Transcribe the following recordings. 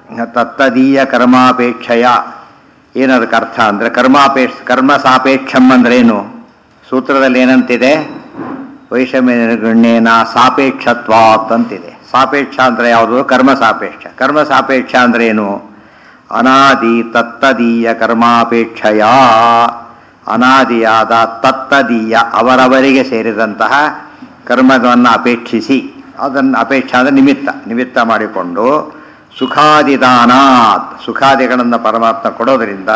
ತತ್ತದೀಯ ಕರ್ಮಾಪೇಕ್ಷೆಯ ಏನದಕ್ಕೆ ಅರ್ಥ ಅಂದರೆ ಕರ್ಮಾಪೇಕ್ಷ ಕರ್ಮ ಸಾಪೇಕ್ಷಂ ಅಂದ್ರೇನು ಸೂತ್ರದಲ್ಲಿ ಏನಂತಿದೆ ವೈಷಮ್ಯ ನಿರ್ಗಣ್ಯೇನ ಸಾಪೇಕ್ಷತ್ವಾತ್ ಅಂತಿದೆ ಸಾಪೇಕ್ಷ ಅಂದರೆ ಯಾವುದು ಕರ್ಮ ಸಾಪೇಕ್ಷ ಕರ್ಮ ಸಾಪೇಕ್ಷ ಅಂದ್ರೆ ಏನು ಅನಾದಿ ತತ್ತದೀಯ ಕರ್ಮಾಪೇಕ್ಷೆಯ ಅನಾದಿಯಾದ ತತ್ತದೀಯ ಅವರವರಿಗೆ ಸೇರಿದಂತಹ ಕರ್ಮವನ್ನು ಅಪೇಕ್ಷಿಸಿ ಅದನ್ನು ಅಪೇಕ್ಷ ಅಂದರೆ ನಿಮಿತ್ತ ನಿಮಿತ್ತ ಮಾಡಿಕೊಂಡು ಸುಖಾದಿದಾನಾತ್ ಸುಖಾದಿಗಳನ್ನು ಪರಮಾತ್ಮ ಕೊಡೋದರಿಂದ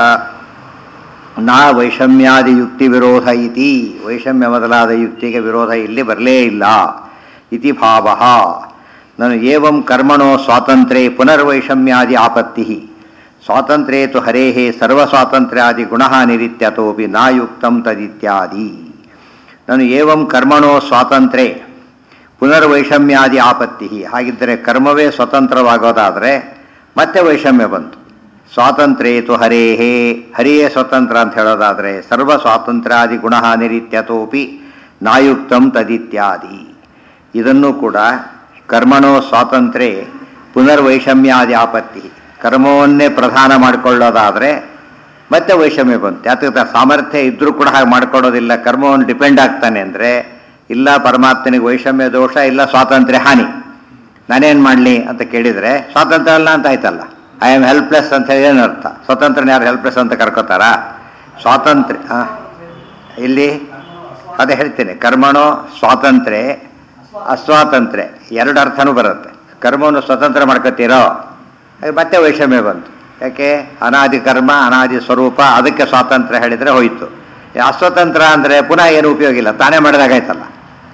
ನಾ ವೈಷಮ್ಯಾದಿ ಯುಕ್ತಿ ವಿರೋಧ ಇತಿ ವೈಷಮ್ಯ ಮೊದಲಾದ ಯುಕ್ತಿಗೆ ವಿರೋಧ ಇಲ್ಲಿ ಬರಲೇ ಇಲ್ಲ ಇತಿ ಭಾವ ನಾನು ಏವಂ ಕರ್ಮಣೋ ಸ್ವಾತಂತ್ರ್ಯೇ ಪುನರ್ವೈಷಮ್ಯಾದಿ ಆಪತ್ತಿ ಸ್ವಾತಂತ್ರ್ಯೇ ತು ಹರೇ ಸರ್ವಸ್ವಾತಂತ್ರ್ಯಾದಿ ಗುಣ ನಿರಿತ್ಯತೋಪಿ ನಾಯುಕ್ತಂ ತದಿತ್ಯಾದಿ ನಾನು ಏವಂ ಕರ್ಮಣೋ ಸ್ವಾತಂತ್ರ್ಯೇ ಪುನರ್ವೈಷಮ್ಯಾದಿ ಆಪತ್ತಿ ಹಾಗಿದ್ದರೆ ಕರ್ಮವೇ ಸ್ವತಂತ್ರವಾಗೋದಾದರೆ ಮತ್ತೆ ವೈಷಮ್ಯ ಬಂತು ಸ್ವಾತಂತ್ರ್ಯೇ ತು ಹರೇಹೇ ಹರಿಯೇ ಸ್ವತಂತ್ರ ಅಂತ ಹೇಳೋದಾದರೆ ಸರ್ವ ಸ್ವಾತಂತ್ರ್ಯಾದಿ ಗುಣ ನಿರಿತ್ಯತೋಪಿ ನಾಯುಕ್ತಂ ತದಿತ್ಯಾದಿ ಇದನ್ನು ಕೂಡ ಕರ್ಮಣೋ ಸ್ವಾತಂತ್ರ್ಯೇ ಪುನರ್ವೈಷಮ್ಯಾದಿ ಆಪತ್ತಿ ಕರ್ಮವನ್ನೇ ಪ್ರಧಾನ ಮಾಡಿಕೊಳ್ಳೋದಾದರೆ ಮತ್ತೆ ವೈಷಮ್ಯ ಬಂತು ಯಾತಕ್ಕೆ ಸಾಮರ್ಥ್ಯ ಇದ್ರೂ ಕೂಡ ಹಾಗೆ ಮಾಡ್ಕೊಳ್ಳೋದಿಲ್ಲ ಕರ್ಮವನ್ನು ಡಿಪೆಂಡ್ ಆಗ್ತಾನೆ ಅಂದರೆ ಇಲ್ಲ ಪರಮಾತ್ಮನಿಗೆ ವೈಷಮ್ಯ ದೋಷ ಇಲ್ಲ ಸ್ವಾತಂತ್ರ್ಯ ಹಾನಿ ನಾನೇನು ಮಾಡಲಿ ಅಂತ ಕೇಳಿದರೆ ಸ್ವಾತಂತ್ರ್ಯ ಅಲ್ಲ ಅಂತ ಆಯ್ತಲ್ಲ ಐ ಆಮ್ ಹೆಲ್ಪ್ಲೆಸ್ ಅಂತ ಹೇಳಿ ಏನು ಅರ್ಥ ಸ್ವತಂತ್ರನ ಯಾರು ಹೆಲ್ಪ್ಲೆಸ್ ಅಂತ ಕರ್ಕೋತಾರಾ ಸ್ವಾತಂತ್ರ್ಯ ಆ, ಇಲ್ಲಿ ಅದೇ ಹೇಳ್ತೀನಿ ಕರ್ಮಣೋ ಸ್ವಾತಂತ್ರ್ಯ ಅಸ್ವಾತಂತ್ರ್ಯ ಎರಡು ಅರ್ಥನೂ ಬರುತ್ತೆ ಕರ್ಮವನ್ನು ಸ್ವತಂತ್ರ ಮಾಡ್ಕೋತೀರೋ ಅದು ಮತ್ತೆ ವೈಷಮ್ಯ ಬಂತು ಯಾಕೆ ಅನಾದಿ ಕರ್ಮ ಅನಾದಿ ಸ್ವರೂಪ ಅದಕ್ಕೆ ಸ್ವಾತಂತ್ರ್ಯ ಹೇಳಿದರೆ ಹೋಯಿತು ಈ ಅಸ್ವತಂತ್ರ ಅಂದರೆ ಪುನಃ ಏನು ಉಪಯೋಗ ಇಲ್ಲ ತಾನೇ ಮಾಡಿದಾಗಾಯ್ತಲ್ಲ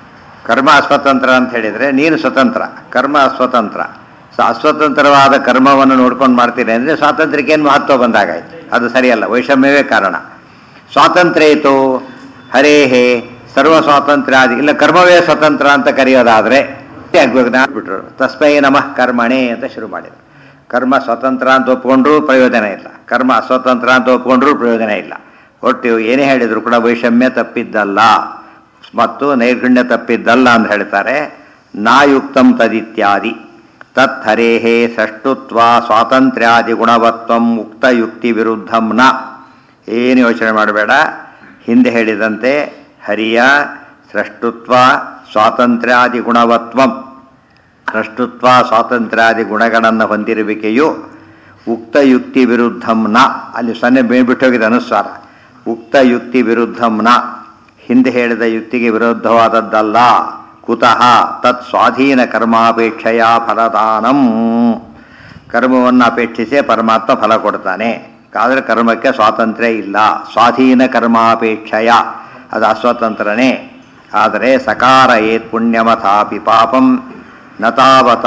ಕರ್ಮ ಅಸ್ವತಂತ್ರ ಅಂತ ಹೇಳಿದರೆ ನೀನು ಸ್ವತಂತ್ರ ಕರ್ಮ ಅಸ್ವತಂತ್ರ ಸೊ ಅಸ್ವತಂತ್ರವಾದ ಕರ್ಮವನ್ನು ನೋಡ್ಕೊಂಡು ಮಾಡ್ತೀನಿ ಅಂದರೆ ಸ್ವಾತಂತ್ರ್ಯಕ್ಕೆ ಏನು ಮಹತ್ವ ಬಂದಾಗಾಯ್ತು ಅದು ಸರಿಯಲ್ಲ ವೈಷಮ್ಯವೇ ಕಾರಣ ಸ್ವಾತಂತ್ರ್ಯ ಇತ್ತು ಹರೇಹೇ ಸರ್ವ ಸ್ವಾತಂತ್ರ್ಯ ಆದಿ ಇಲ್ಲ ಕರ್ಮವೇ ಸ್ವತಂತ್ರ ಅಂತ ಕರೆಯೋದಾದರೆ ಆಗ್ಬೇಕು ಬಿಟ್ರು ತಸ್ಮೈ ನಮಃ ಕರ್ಮಣೆ ಅಂತ ಶುರು ಮಾಡಿದ್ರು ಕರ್ಮ ಸ್ವತಂತ್ರ ಅಂತ ಒಪ್ಕೊಂಡ್ರೂ ಪ್ರಯೋಜನ ಇಲ್ಲ ಕರ್ಮ ಅಸ್ವತಂತ್ರ ಅಂತ ಒಪ್ಕೊಂಡ್ರೂ ಪ್ರಯೋಜನ ಇಲ್ಲ ಒಟ್ಟು ಏನೇ ಹೇಳಿದ್ರು ಕೂಡ ವೈಷಮ್ಯ ತಪ್ಪಿದ್ದಲ್ಲ ಮತ್ತು ನೈರ್ಗುಣ್ಯ ತಪ್ಪಿದ್ದಲ್ಲ ಅಂತ ಹೇಳ್ತಾರೆ ನಾಯುಕ್ತಂ ತದಿತ್ಯಾದಿ ತತ್ ಹರೇಹೇ ಸಷ್ಟುತ್ವ ಸ್ವಾತಂತ್ರ್ಯಾದಿ ಗುಣವತ್ವಂ ಉಕ್ತಯುಕ್ತಿ ವಿರುದ್ಧಂ ನ ಏನು ಯೋಚನೆ ಮಾಡಬೇಡ ಹಿಂದೆ ಹೇಳಿದಂತೆ ಹರಿಯ ಸೃಷ್ಟುತ್ವ ಸ್ವಾತಂತ್ರ್ಯಾದಿ ಗುಣವತ್ವಂ ಸೃಷ್ಟುತ್ವ ಸ್ವಾತಂತ್ರ್ಯಾದಿ ಗುಣಗಳನ್ನು ಹೊಂದಿರುವಿಕೆಯು ಉಕ್ತ ಯುಕ್ತಿ ವಿರುದ್ಧಂ ನ ಅಲ್ಲಿ ಸೊನ್ನೆ ಬೇಬಿಟ್ಟೋಗಿದೆ ಅನುಸ್ವಾರ ಉಕ್ತ ಯುಕ್ತಿ ವಿರುದ್ಧಂ ನ ಹಿಂದೆ ಹೇಳಿದ ಯುಕ್ತಿಗೆ ವಿರುದ್ಧವಾದದ್ದಲ್ಲ ಕುತಃ ತತ್ ಸ್ವಾಧೀನ ಕರ್ಮಾಪೇಕ್ಷೆಯ ಫಲದಾನಂ ಕರ್ಮವನ್ನು ಅಪೇಕ್ಷಿಸೇ ಪರಮಾತ್ಮ ಫಲ ಕೊಡ್ತಾನೆ ಆದರೆ ಕರ್ಮಕ್ಕೆ ಸ್ವಾತಂತ್ರ್ಯ ಇಲ್ಲ ಸ್ವಾಧೀನ ಕರ್ಮಾಪೇಕ್ಷೆಯ ಅದು ಅಸ್ವತಂತ್ರನೇ ಆದರೆ ಸಕಾರ ಏತ್ ಪುಣ್ಯಮಥಾಪಿ ಪಾಪಂ ನತಾವತ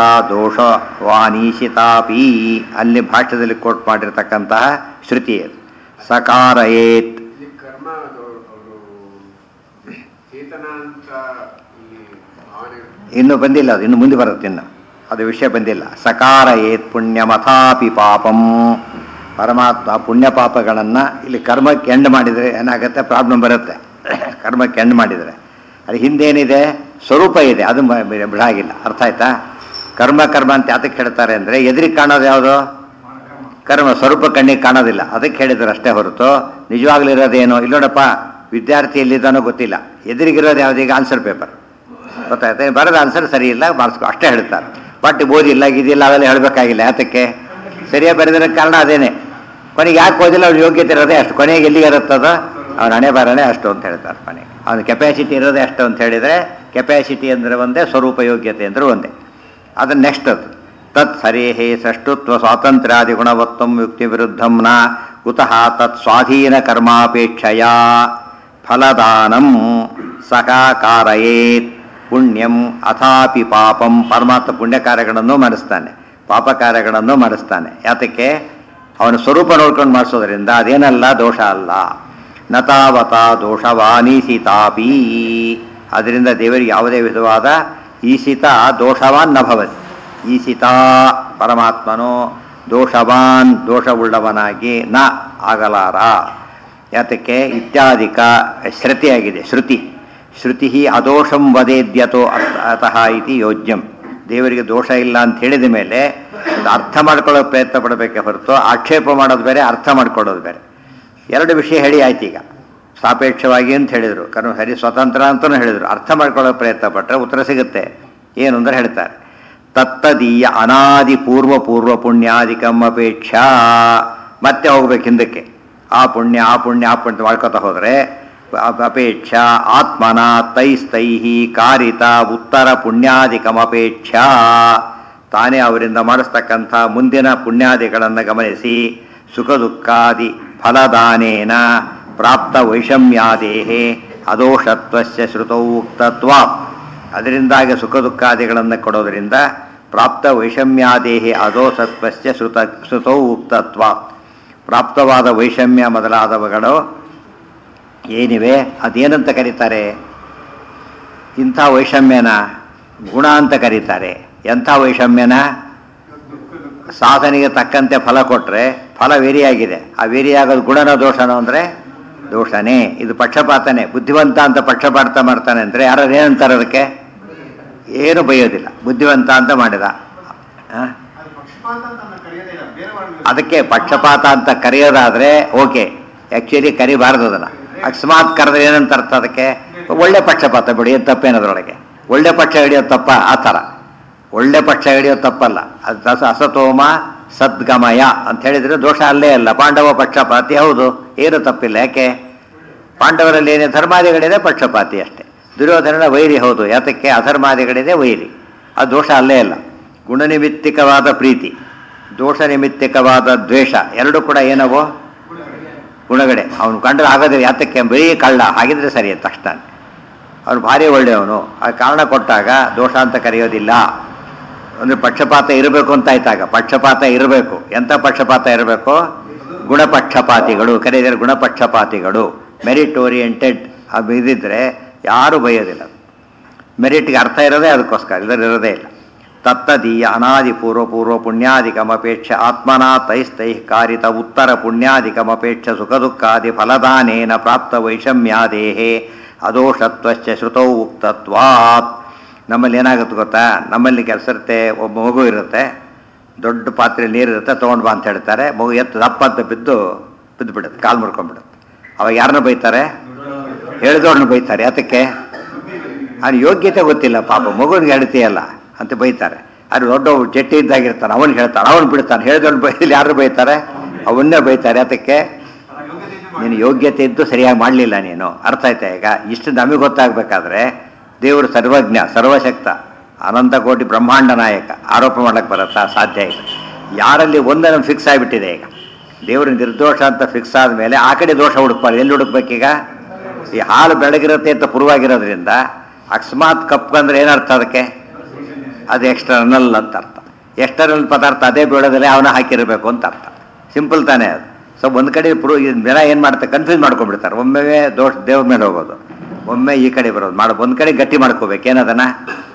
ದೋಷವಾನೀಶಿತಾಪಿ ಅಲ್ಲಿ ಭಾಷ್ಯದಲ್ಲಿ ಕೋಟ್ ಮಾಡಿರ್ತಕ್ಕಂತಹ ಶ್ರುತಿ ಅದು ಸಕಾರ ಏತ್ ಇಲ್ಲಿ ಕರ್ಮ ಅದು ಅವರು ಚೇತನ ಅಂತ ಇಲ್ಲಿ ಭಾವನೆ ಇನ್ನು ಬಂದಿಲ್ಲ ಅದು ಇನ್ನು ಮುಂದೆ ಬರುತ್ತೆ ಇನ್ನು ಅದು ವಿಷಯ ಬಂದಿಲ್ಲ ಸಕಾರ ಏತ್ ಪುಣ್ಯಮಥಾಪಿ ಪಾಪಂ ಪರಮಾತ್ಮ ಪುಣ್ಯ ಪಾಪಗಳನ್ನು ಇಲ್ಲಿ ಕರ್ಮಕ್ಕೆ ಎಂಡ್ ಮಾಡಿದರೆ ಏನಾಗುತ್ತೆ ಪ್ರಾಬ್ಲಮ್ ಬರುತ್ತೆ ಕರ್ಮಕ್ಕೆ ಎಂಡ್ ಮಾಡಿದರೆ ಅದು ಹಿಂದೇನಿದೆ ಸ್ವರೂಪ ಇದೆ ಅದು ಮ- ಬಿ- ಬಿಡಾಗಿಲ್ಲ ಅರ್ಥ ಆಯ್ತಾ ಕರ್ಮ ಕರ್ಮ ಅಂತ ಯಾತಕ್ಕೆ ಹೇಳ್ತಾರೆ ಅಂದರೆ ಎದುರಿಗೆ ಕಾಣೋದು ಯಾವುದು ಕರ್ಮ ಸ್ವರೂಪ ಕಣ್ಣಿಗೆ ಕಾಣೋದಿಲ್ಲ ಅದಕ್ಕೆ ಹೇಳಿದ್ರು ಅಷ್ಟೇ ಹೊರತು ನಿಜವಾಗ್ಲೂ ಇರೋದೇನು ಇಲ್ಲಿ ನೋಡಪ್ಪ ವಿದ್ಯಾರ್ಥಿ ಎಲ್ಲಿದ್ದಾನೋ ಗೊತ್ತಿಲ್ಲ ಎದುರಿಗಿರೋದು ಯಾವುದೀಗ ಆನ್ಸರ್ ಪೇಪರ್ ಗೊತ್ತಾಯ್ತಾ ಬರೋದು ಆನ್ಸರ್ ಸರಿ ಇಲ್ಲ ಮಾಡಿಸ್ಕೊ ಅಷ್ಟೇ ಹೇಳ್ತಾರೆ ಬಟ್ ಓದಿಲ್ಲ ಇದಿಲ್ಲ ಅವೆಲ್ಲ ಹೇಳಬೇಕಾಗಿಲ್ಲ ಯಾತಕ್ಕೆ ಸರಿಯಾಗಿ ಬರೆದಿರೋ ಕಾರಣ ಅದೇನೆ ಕೊನೆಗೆ ಯಾಕೆ ಓದಿಲ್ಲ ಅವ್ರ ಯೋಗ್ಯತೆ ಇರೋದೇ ಅಷ್ಟು ಕೊನೆಗೆ ಎಲ್ಲಿಗೆ ಇರುತ್ತದ ಅವನ ಹಣೆ ಬರನೇ ಅಷ್ಟು ಅಂತ ಹೇಳ್ತಾರೆ ಕೊನೆಗೆ ಅವನ ಕೆಪಾಸಿಟಿ ಇರೋದೇ ಅಷ್ಟು ಅಂತ ಹೇಳಿದರೆ ಕೆಪಾಸಿಟಿ ಅಂದರೆ ಒಂದೇ ಸ್ವರೂಪ ಯೋಗ್ಯತೆ ಅಂದರೆ ಒಂದೇ ಅದು ನೆಕ್ಸ್ಟ್ ಅದು ತತ್ ಹರೇಹೇ ಸಷ್ಟುತ್ವ ಸ್ವಾತಂತ್ರ್ಯಾದಿ ಗುಣವತ್ವಂ ಯುಕ್ತಿ ವಿರುದ್ಧಂ ನ ಕುತಃ ತತ್ ಸ್ವಾಧೀನ ಕರ್ಮಾಪೇಕ್ಷೆಯ ಫಲದಾನಂ ಸಕಾಕಾರಯೇತ್ ಪುಣ್ಯಂ ಅಥಾಪಿ ಪಾಪಂ ಪರಮಾತ್ಮ ಪುಣ್ಯ ಕಾರ್ಯಗಳನ್ನು ಮಾಡಿಸ್ತಾನೆ ಪಾಪ ಕಾರ್ಯಗಳನ್ನು ಮಾಡಿಸ್ತಾನೆ ಯಾತಕ್ಕೆ ಅವನ ಸ್ವರೂಪ ನೋಡ್ಕೊಂಡು ಮಾಡಿಸೋದ್ರಿಂದ ಅದೇನಲ್ಲ ದೋಷ ಅಲ್ಲ ನತಾವತ ದೋಷವಾನೀಸಿತಾಪಿ ಅದರಿಂದ ದೇವರಿಗೆ ಯಾವುದೇ ವಿಧವಾದ ಈಸಿತ ದೋಷವಾನ್ ನ ಭವತಿ ಈಸಿತ ಪರಮಾತ್ಮನು ದೋಷವಾನ್ ದೋಷವುಳ್ಳವನಾಗಿ ನ ಆಗಲಾರ ಯಾತಕ್ಕೆ ಇತ್ಯಾದಿಕ ಶ್ರುತಿಯಾಗಿದೆ ಶ್ರುತಿ ಶ್ರುತಿ ಅದೋಷಂ ವದೇದ್ಯತೋ ಅತ್- ಅತಃ ಇತಿ ಯೋಜ್ಯಂ ದೇವರಿಗೆ ದೋಷ ಇಲ್ಲ ಅಂತ ಹೇಳಿದ ಮೇಲೆ ಇದು ಅರ್ಥ ಮಾಡ್ಕೊಳ್ಳೋ ಪ್ರಯತ್ನ ಪಡಬೇಕೆ ಹೊರತು ಆಕ್ಷೇಪ ಮಾಡೋದು ಬೇರೆ ಅರ್ಥ ಮಾಡ್ಕೊಳ್ಳೋದು ಬೇರೆ ಎರಡು ವಿಷಯ ಹೇಳಿ ಆಯ್ತು ಈಗ ಸಾಪೇಕ್ಷವಾಗಿ ಅಂತ ಹೇಳಿದರು ಕರ್ಮ ಹರಿ ಸ್ವತಂತ್ರ ಅಂತಲೂ ಹೇಳಿದರು ಅರ್ಥ ಮಾಡ್ಕೊಳ್ಳೋ ಪ್ರಯತ್ನ ಪಟ್ಟರೆ ಉತ್ತರ ಸಿಗುತ್ತೆ ಏನು ಅಂದ್ರೆ ಹೇಳ್ತಾರೆ ತತ್ತದೀಯ ಅನಾದಿ ಪೂರ್ವ ಪೂರ್ವ ಪುಣ್ಯಾದಿಕಂ ಅಪೇಕ್ಷಾ ಮತ್ತೆ ಹೋಗ್ಬೇಕು ಹಿಂದಕ್ಕೆ ಆ ಪುಣ್ಯ ಆ ಪುಣ್ಯ ಆ ಪುಣ್ಯ ಮಾಡ್ಕೊತಾ ಹೋದರೆ ಅಪೇಕ್ಷಾ ಆತ್ಮನ ತೈಸ್ತೈಹಿ ಕಾರಿತ ಉತ್ತರ ಪುಣ್ಯಾದಿಕಮಪೇಕ್ಷಾ ತಾನೇ ಅವರಿಂದ ಮಾಡಿಸ್ತಕ್ಕಂಥ ಮುಂದಿನ ಪುಣ್ಯಾದಿಗಳನ್ನು ಗಮನಿಸಿ ಸುಖ ದುಃಖಾದಿ ಫಲದಾನೇನ ಪ್ರಾಪ್ತ ವೈಷಮ್ಯಾದೇಹೇ ಅದೋಷತ್ವಸ್ಯ ಶ್ರುತೌ ಉಕ್ತತ್ವ ಅದರಿಂದಾಗಿ ಸುಖ ದುಃಖಾದಿಗಳನ್ನು ಕೊಡೋದರಿಂದ ಪ್ರಾಪ್ತ ವೈಷಮ್ಯಾದೇಹಿ ಅದೋಸತ್ವಸ್ಯ ಶ್ರುತ ಶ್ರುತೌ ಉಕ್ತತ್ವ ಪ್ರಾಪ್ತವಾದ ವೈಷಮ್ಯ ಮೊದಲಾದವುಗಳು ಏನಿವೆ ಅದೇನಂತ ಕರೀತಾರೆ ಇಂಥ ವೈಷಮ್ಯನ ಗುಣ ಅಂತ ಕರೀತಾರೆ ಎಂಥ ವೈಷಮ್ಯನ ಸಾಧನೆಗೆ ತಕ್ಕಂತೆ ಫಲ ಕೊಟ್ಟರೆ ಫಲ ವೇರಿಯಾಗಿದೆ ಆ ವೇರಿಯಾಗೋದು ಗುಣನ ದೋಷನೋ ಅಂದರೆ ದೋಷನೇ ಇದು ಪಕ್ಷಪಾತನೇ ಬುದ್ಧಿವಂತ ಅಂತ ಪಕ್ಷಪಾತ ಮಾಡ್ತಾನೆ ಅಂದರೆ ಯಾರು ಏನಂತಾರೆ ಅದಕ್ಕೆ ಏನು ಬೈಯೋದಿಲ್ಲ ಬುದ್ಧಿವಂತ ಅಂತ ಮಾಡಿದ ಆ? ಅದು ಪಕ್ಷಪಾತ ಅಂತ ನಾನು ಕರೆಯೋದೇ ಇಲ್ಲ ಬೇರೆ ವರ್ಗಗಳು- ಅದಕ್ಕೆ ಪಕ್ಷಪಾತ ಅಂತ ಕರೆಯೋದಾದ್ರೆ ಓಕೆ ಆ್ಯಕ್ಚುಲಿ ಕರಿಬಾರ್ದು ಅದನ್ನು ಅಕಸ್ಮಾತ್ ಕರೆದ್ರೆ ಏನಂತ ಅರ್ಥ ಅದಕ್ಕೆ ಒಳ್ಳೆ ಪಕ್ಷಪಾತ ಬಿಡಿ ಏನು ತಪ್ಪೇನದ್ರೊಳಗೆ ಒಳ್ಳೆ ಪಕ್ಷ ಹಿಡಿಯೋದು ತಪ್ಪ ಆ ಥರ ಒಳ್ಳೆ ಪಕ್ಷ ಹಿಡಿಯೋದು ತಪ್ಪಲ್ಲ ಅದು ದಸ ಅಸತೋಮ ಸದ್ಗಮಯ ಅಂತ ಹೇಳಿದ್ರೆ ದೋಷ ಅಲ್ಲೇ ಅಲ್ಲ ಪಾಂಡವ ಪಕ್ಷಪಾತಿ ಹೌದು ಏನು ತಪ್ಪಿಲ್ಲ ಯಾಕೆ ಪಾಂಡವರಲ್ಲಿ ಏನೇ ಧರ್ಮಾದಿಗಳಿದೆ ಪಕ್ಷಪಾತಿ ಅಷ್ಟೇ ದುರ್ಯೋಧನನ ವೈರಿ ಹೌದು ಯಾತಕ್ಕೆ ಅಧರ್ಮಾದಿಗಳಿದೆ ವೈರಿ ಆ ದೋಷ ಅಲ್ಲೇ ಅಲ್ಲ ಗುಣನಿಮಿತ್ತಿಕವಾದ ಪ್ರೀತಿ ದೋಷ ನಿಮಿತ್ತಿಕವಾದ ದ್ವೇಷ ಎರಡೂ ಕೂಡ ಏನವೋ ಗುಣಗಡೆ ಅವನು ಕಂಡ್ರೆ ಆಗೋದಿಲ್ಲ ಯಾತಕ್ಕೆ ಬರೀ ಕಳ್ಳ ಹಾಗಿದ್ರೆ ಸರಿ ಅಂತ ತಕ್ಷಣ ಅವನು ಭಾರಿ ಒಳ್ಳೆಯವನು ಆ ಕಾರಣ ಕೊಟ್ಟಾಗ ದೋಷ ಅಂತ ಕರೆಯೋದಿಲ್ಲ ಅಂದರೆ ಪಕ್ಷಪಾತ ಇರಬೇಕು ಅಂತ ಆಯ್ತಾಗ ಪಕ್ಷಪಾತ ಇರಬೇಕು ಎಂಥ ಪಕ್ಷಪಾತ ಇರಬೇಕು ಗುಣಪಕ್ಷಪಾತಿಗಳು ಕರೆದರೆ ಗುಣಪಕ್ಷಪಾತಿಗಳು ಮೆರಿಟ್ ಓರಿಯೆಂಟೆಡ್ ಅದು ಇದ್ದಿದ್ರೆ ಯಾರೂ ಬೈಯೋದಿಲ್ಲ ಮೆರಿಟ್ಗೆ ಅರ್ಥ ಇರೋದೇ ಅದಕ್ಕೋಸ್ಕರ ಇಲ್ಲದ್ರೆ ಇರೋದೇ ಇಲ್ಲ ತತ್ತದೀಯ ಅನಾದಿ ಪೂರ್ವ ಪೂರ್ವ ಪುಣ್ಯಾದಿಕಮಪೇಕ್ಷ ಆತ್ಮನಾ ತೈಸ್ತೈಃ ಕಾರಿತ ಉತ್ತರ ಪುಣ್ಯಾದಿಕಮಪೇಕ್ಷ ಸುಖ ದುಃಖಾದಿ ಫಲದಾನೇನ ಪ್ರಾಪ್ತ ವೈಷಮ್ಯಾದೇಹೇ ಅದೋಷತ್ವಶ್ಚ ಶ್ರುತೌ ಉಕ್ತತ್ವಾತ್ ನಮ್ಮಲ್ಲಿ ಏನಾಗುತ್ತೆ ಗೊತ್ತಾ ನಮ್ಮಲ್ಲಿ ಕೆಲಸ ಇರುತ್ತೆ ಒಬ್ಬ ಮಗು ಇರುತ್ತೆ ದೊಡ್ಡ ಪಾತ್ರೆ ನೀರಿರುತ್ತೆ ತೊಗೊಂಡು ಬಾ ಅಂತ ಹೇಳ್ತಾರೆ ಮಗು ಎತ್ತು ದಪ್ಪ ಅಂತ ಬಿದ್ದು ಬಿದ್ದು ಬಿಡುತ್ತೆ ಕಾಲು ಮುರ್ಕೊಂಡ್ಬಿಡುತ್ತೆ ಅವಾಗ ಯಾರನ್ನ ಬೈತಾರೆ ಹೇಳಿದವ್ರನ್ನ ಬೈತಾರೆ ಯಾತಕ್ಕೆ ಅವ್ನ ಯೋಗ್ಯತೆ ಗೊತ್ತಿಲ್ಲ ಪಾಪ ಮಗುವಿಗೆ ಹೇಳ್ತೀಯಲ್ಲ ಅಂತ ಬೈತಾರೆ ಅದು ದೊಡ್ಡ ಜಟ್ಟಿ ಇದ್ದಾಗಿರ್ತಾನೆ ಅವನಿಗೆ ಹೇಳ್ತಾನೆ ಅವನು ಬಿಡ್ತಾನೆ ಹೇಳಿದವ್ನು ಬೈಲಿ ಯಾರು ಬೈತಾರೆ ಅವನ್ನೇ ಬೈತಾರೆ ಅದಕ್ಕೆ ನೀನು ಯೋಗ್ಯತೆ ಇದ್ದು ಸರಿಯಾಗಿ ಮಾಡಲಿಲ್ಲ ನೀನು ಅರ್ಥ ಆಯ್ತಾ ಈಗ ಇಷ್ಟು ನಮಗೆ ಗೊತ್ತಾಗಬೇಕಾದ್ರೆ ದೇವರು ಸರ್ವಜ್ಞ ಸರ್ವಶಕ್ತ ಅನಂತ ಕೋಟಿ ಬ್ರಹ್ಮಾಂಡ ನಾಯಕ ಆರೋಪ ಮಾಡಕ್ಕೆ ಬರುತ್ತಾ ಸಾಧ್ಯ ಇಲ್ಲ ಯಾರಲ್ಲಿ ಒಂದನ್ನು ಫಿಕ್ಸ್ ಆಗಿಬಿಟ್ಟಿದೆ ಈಗ ದೇವರು ನಿರ್ದೋಷ ಅಂತ ಫಿಕ್ಸ್ ಆದಮೇಲೆ ಆ ಕಡೆ ದೋಷ ಹುಡುಕ್ಬಾರ್ದು ಎಲ್ಲಿ ಹುಡುಕ್ಬೇಕೀಗ ಈ ಹಾಲು ಬೆಳಗಿರುತ್ತೆ ಅಂತ ಪೂರ್ವಾಗಿರೋದ್ರಿಂದ ಅಕಸ್ಮಾತ್ ಕಪ್ಪಂದ್ರೆ ಏನರ್ಥ ಅದಕ್ಕೆ ಅದು ಎಕ್ಸ್ಟರ್ನಲ್ ಅಂತ ಅರ್ಥ ಎಕ್ಸ್ಟರ್ನಲ್ ಪದಾರ್ಥ ಅದೇ ಬೀಳೋದಲ್ಲೇ ಅವನ ಹಾಕಿರಬೇಕು ಅಂತ ಅರ್ಥ ಸಿಂಪಲ್ ತಾನೇ ಅದು ಸೊ ಒಂದು ಕಡೆ ಪ್ರೂವ್ ಜನ ಏನು ಮಾಡ್ತಾರೆ ಕನ್ಫ್ಯೂಸ್ ಮಾಡ್ಕೊಂಡ್ಬಿಡ್ತಾರೆ ಒಮ್ಮೆ ದೋಷ ದೇವ್ರ ಮೇಲೆ ಹೋಗೋದು ಒಮ್ಮೆ ಈ ಕಡೆ ಬರೋದು ಮಾಡ ಒಂದು ಕಡೆ ಗಟ್ಟಿ ಮಾಡ್ಕೋಬೇಕು ಏನದನ್ನ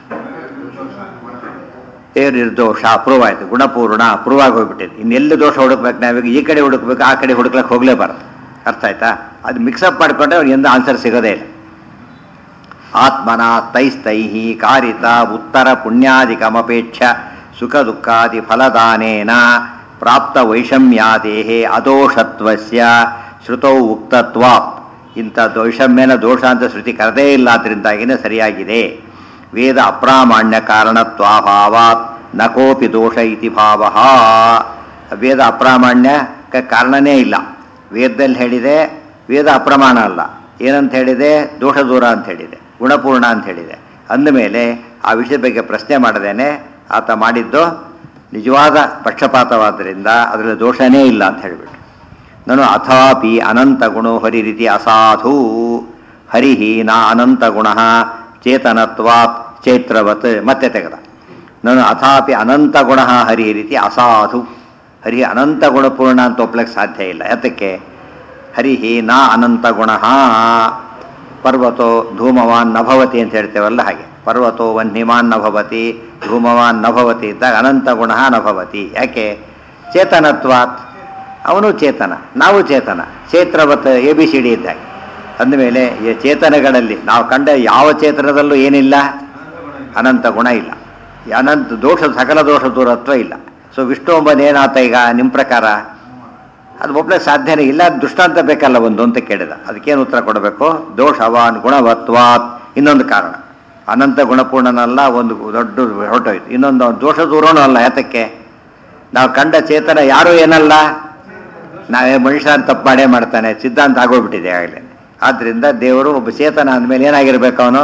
ಏ ನಿರ್ದೋಷ ಅಪ್ರೂವ್ ಆಯಿತು ಗುಣಪೂರ್ಣ ಅಪ್ರೂವ್ ಆಗಿ ಹೋಗ್ಬಿಟ್ಟಿದೆ ಇನ್ನೆಲ್ಲಿ ದೋಷ ಹುಡುಕ್ಬೇಕು ನಾವೀಗ ಈ ಕಡೆ ಹುಡುಕ್ಬೇಕು ಆ ಕಡೆ ಹುಡುಕ್ಲಕ್ಕೆ ಹೋಗಲೇಬಾರ್ದು ಅರ್ಥ ಆಯ್ತಾ ಅದು ಮಿಕ್ಸಪ್ ಮಾಡಿಕೊಂಡ್ರೆ ಅವ್ನಿಗೆ ಎಂದೂ ಆನ್ಸರ್ ಸಿಗೋದೇ ಇಲ್ಲ ಆತ್ಮನ ತೈಸ್ತೈಹಿ ಕಾರಿತ ಉತ್ತರ ಪುಣ್ಯಾದಿಕಮಪೇಕ್ಷ ಸುಖ ದುಃಖಾದಿ ಫಲದಾನೇನ ಪ್ರಾಪ್ತ ವೈಷಮ್ಯಾದೇಹೇ ಅದೋಷತ್ವಸ್ಯ ಶ್ರುತೌ ಉಕ್ತತ್ವ ಇಂಥ ವೈಷಮ್ಯನ ದೋಷ ಅಂತ ಶ್ರುತಿ ಕರೆದೇ ಇಲ್ಲ ಅದರಿಂದಾಗಿನೇ ಸರಿಯಾಗಿದೆ ವೇದ ಅಪ್ರಾಮಾಣ್ಯ ಕಾರಣತ್ವಾಭಾವಾತ್ ನ ಕೋಪಿ ದೋಷ ಇತಿ ಭಾವ ವೇದ ಅಪ್ರಾಮಾಣ್ಯಕ್ಕೆ ಕಾರಣನೇ ಇಲ್ಲ ವೇದದಲ್ಲಿ ಹೇಳಿದೆ ವೇದ ಅಪ್ರಮಾಣ ಅಲ್ಲ ಏನಂತ ಹೇಳಿದೆ ದೋಷ ದೂರ ಅಂತ ಹೇಳಿದೆ ಗುಣಪೂರ್ಣ ಅಂತ ಹೇಳಿದೆ ಅಂದಮೇಲೆ ಆ ವಿಷಯದ ಬಗ್ಗೆ ಪ್ರಶ್ನೆ ಮಾಡದೇನೆ ಆತ ಮಾಡಿದ್ದು ನಿಜವಾದ ಪಕ್ಷಪಾತವಾದ್ದರಿಂದ ಅದರಲ್ಲಿ ದೋಷನೇ ಇಲ್ಲ ಅಂತ ಹೇಳಿಬಿಟ್ಟು ನಾನು ಅಥಾಪಿ ಅನಂತ ಗುಣೋ ಹರಿ ರೀತಿ ಅಸಾಧು ಹರಿ ನಾ ಅನಂತ ಗುಣ ಚೇತನತ್ವಾತ್ ಚೈತ್ರವತ್ ಮತ್ತೆ ತೆಗೆದ ನಾನು ಅಥಾಪಿ ಅನಂತ ಗುಣ ಹರಿ ರೀತಿ ಅಸಾಧು ಹರಿ ಅನಂತ ಗುಣಪೂರ್ಣ ಅಂತ ಒಪ್ಲಕ್ಕೆ ಸಾಧ್ಯ ಇಲ್ಲ ಯಾತಕ್ಕೆ ಹರಿ ನಾ ಅನಂತ ಗುಣ ಪರ್ವತೋ ಧೂಮವಾನ್ ನಭವತಿ ಅಂತ ಹೇಳ್ತೇವಲ್ಲ ಹಾಗೆ ಪರ್ವತೋ ವನ್ಹಿಮಾನ್ ನಭವತಿ ಧೂಮವಾನ್ ನಭವತಿ ಇದ್ದಾಗ ಅನಂತ ಗುಣ ನಭವತಿ ಯಾಕೆ ಚೇತನತ್ವಾತ್ ಅವನು ಚೇತನ ನಾವು ಚೇತನ ಚೇತ್ರವತ್ ಎ ಬಿ ಸಿ ಡಿ ಇದ್ದಾಗ ಅಂದಮೇಲೆ ಈ ಚೇತನಗಳಲ್ಲಿ ನಾವು ಕಂಡ ಯಾವ ಚೇತನದಲ್ಲೂ ಏನಿಲ್ಲ ಅನಂತ ಗುಣ ಇಲ್ಲ ಈ ಅನಂತ ದೋಷ ಸಕಲ ದೋಷ ದೂರತ್ವ ಇಲ್ಲ ಸೊ ವಿಷ್ಣು ಎಂಬುದು ಏನಾತ ಈಗ ನಿಮ್ಮ ಪ್ರಕಾರ ಅದು ಒಬ್ಬಳೆ ಸಾಧ್ಯನೇ ಇಲ್ಲ ದೃಷ್ಟಾಂತ ಬೇಕಲ್ಲ ಒಂದು ಅಂತ ಕೇಳಿದ ಅದಕ್ಕೇನು ಉತ್ತರ ಕೊಡಬೇಕು ದೋಷವಾನ್ ಗುಣವತ್ವಾತ್ ಇನ್ನೊಂದು ಕಾರಣ ಅನಂತ ಗುಣಪೂರ್ಣನಲ್ಲ ಒಂದು ದೊಡ್ಡ ಹೊರಟೋಯ್ತು ಇನ್ನೊಂದು ಅವ್ನು ದೋಷ ದೂರನೂ ಅಲ್ಲ ಯಾತಕ್ಕೆ ನಾವು ಕಂಡ ಚೇತನ ಯಾರೂ ಏನಲ್ಲ ನಾವೇ ಮನುಷ್ಯ ಅಂತ ತಪ್ಪು ಮಾಡೇ ಮಾಡ್ತಾನೆ ಸಿದ್ಧಾಂತ ಆಗೋಗ್ಬಿಟ್ಟಿದೆ ಆಗಲೇ ಆದ್ದರಿಂದ ದೇವರು ಒಬ್ಬ ಚೇತನ ಅಂದಮೇಲೆ ಏನಾಗಿರ್ಬೇಕು ಅವನು